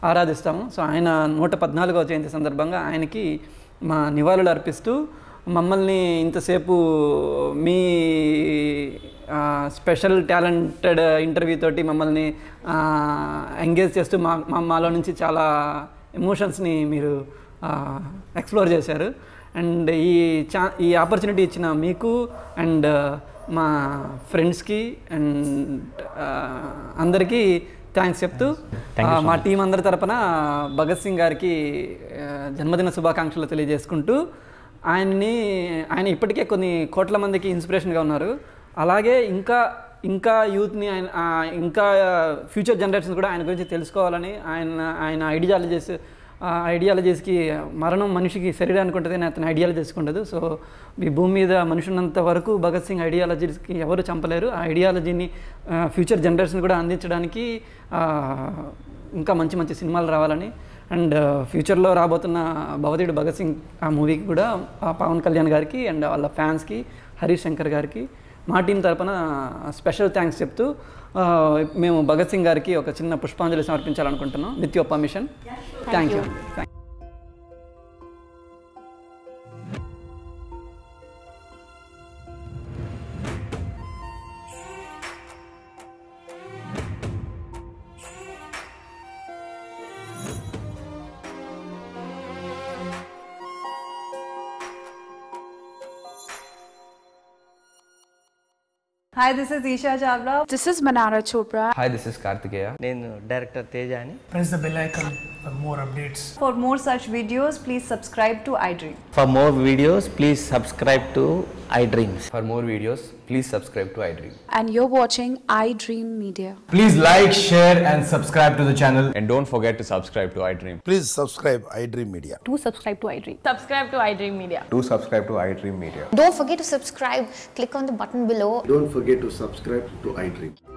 ఆరాధిస్తాము సో ఆయన నూట పద్నాలుగవ జయంతి సందర్భంగా ఆయనకి మా నివాళులు అర్పిస్తూ మమ్మల్ని ఇంతసేపు మీ ఆ, స్పెషల్ టాలెంటెడ్ ఇంటర్వ్యూ తోటి మమ్మల్ని ఆ, ఎంగేజ్ చేస్తూ మా మా మాలో నుంచి చాలా ఎమోషన్స్ని మీరు ఆ, ఎక్స్ప్లోర్ చేశారు అండ్ ఈ చా ఈ ఆపర్చునిటీ ఇచ్చిన మీకు అండ్ మా ఫ్రెండ్స్కి అండ్ అందరికీ థ్యాంక్స్ చెప్తూ ఆ, మా టీం అందరి తరపున భగత్ సింగ్ గారికి ఆ, జన్మదిన శుభాకాంక్షలు తెలియజేసుకుంటూ ఆయన్ని ఆయన ఇప్పటికే కొన్ని కోట్ల మందికి ఇన్స్పిరేషన్గా ఉన్నారు అలాగే ఇంకా ఇంకా యూత్ని ఆయన ఆ, ఇంకా ఫ్యూచర్ జనరేషన్స్ కూడా ఆయన గురించి తెలుసుకోవాలని ఆయన ఆయన ఐడియాలజీస్ ఐడియాలజీస్కి మరణం మనిషికి శరీరానికి ఉంటుంది అతని ఐడియాలజీస్కి ఉండదు సో ఈ భూమి మీద మనిషి ఉన్నంత వరకు భగత్ సింగ్ ఐడియాలజీస్కి ఎవరు చంపలేరు ఆ ఐడియాలజీని ఫ్యూచర్ జనరేషన్ కూడా అందించడానికి ఆ, ఇంకా మంచి మంచి సినిమాలు రావాలని అండ్ ఫ్యూచర్లో రాబోతున్న భవతీయుడు భగత్ సింగ్ ఆ మూవీకి కూడా ఆ పవన్ కళ్యాణ్ గారికి అండ్ వాళ్ళ ఫ్యాన్స్కి హరీష్ శంకర్ గారికి మా టీం తరపున స్పెషల్ థ్యాంక్స్ చెప్తూ ఆ, మేము భగత్ సింగ్ గారికి ఒక చిన్న పుష్పాంజలి సమర్పించాలనుకుంటున్నాం with your permission thank you Hi, this is Isha Chavla. This is Manara Chopra. Hi this is Karthikeya నేను డైరెక్టర్ తేజ అని press the bell icon for more updates. For more such videos, please subscribe to iDream. For more videos please subscribe to I dreams for more videos please subscribe to I dream And you're watching iDream Media. Please like, share, and subscribe to the channel. And don't forget to subscribe to I dream Please subscribe iDream Media. Do subscribe to iDream. Subscribe to iDream Media. To subscribe to I dream media Don't forget to subscribe. Click on the button below Don't forget to subscribe to iDream.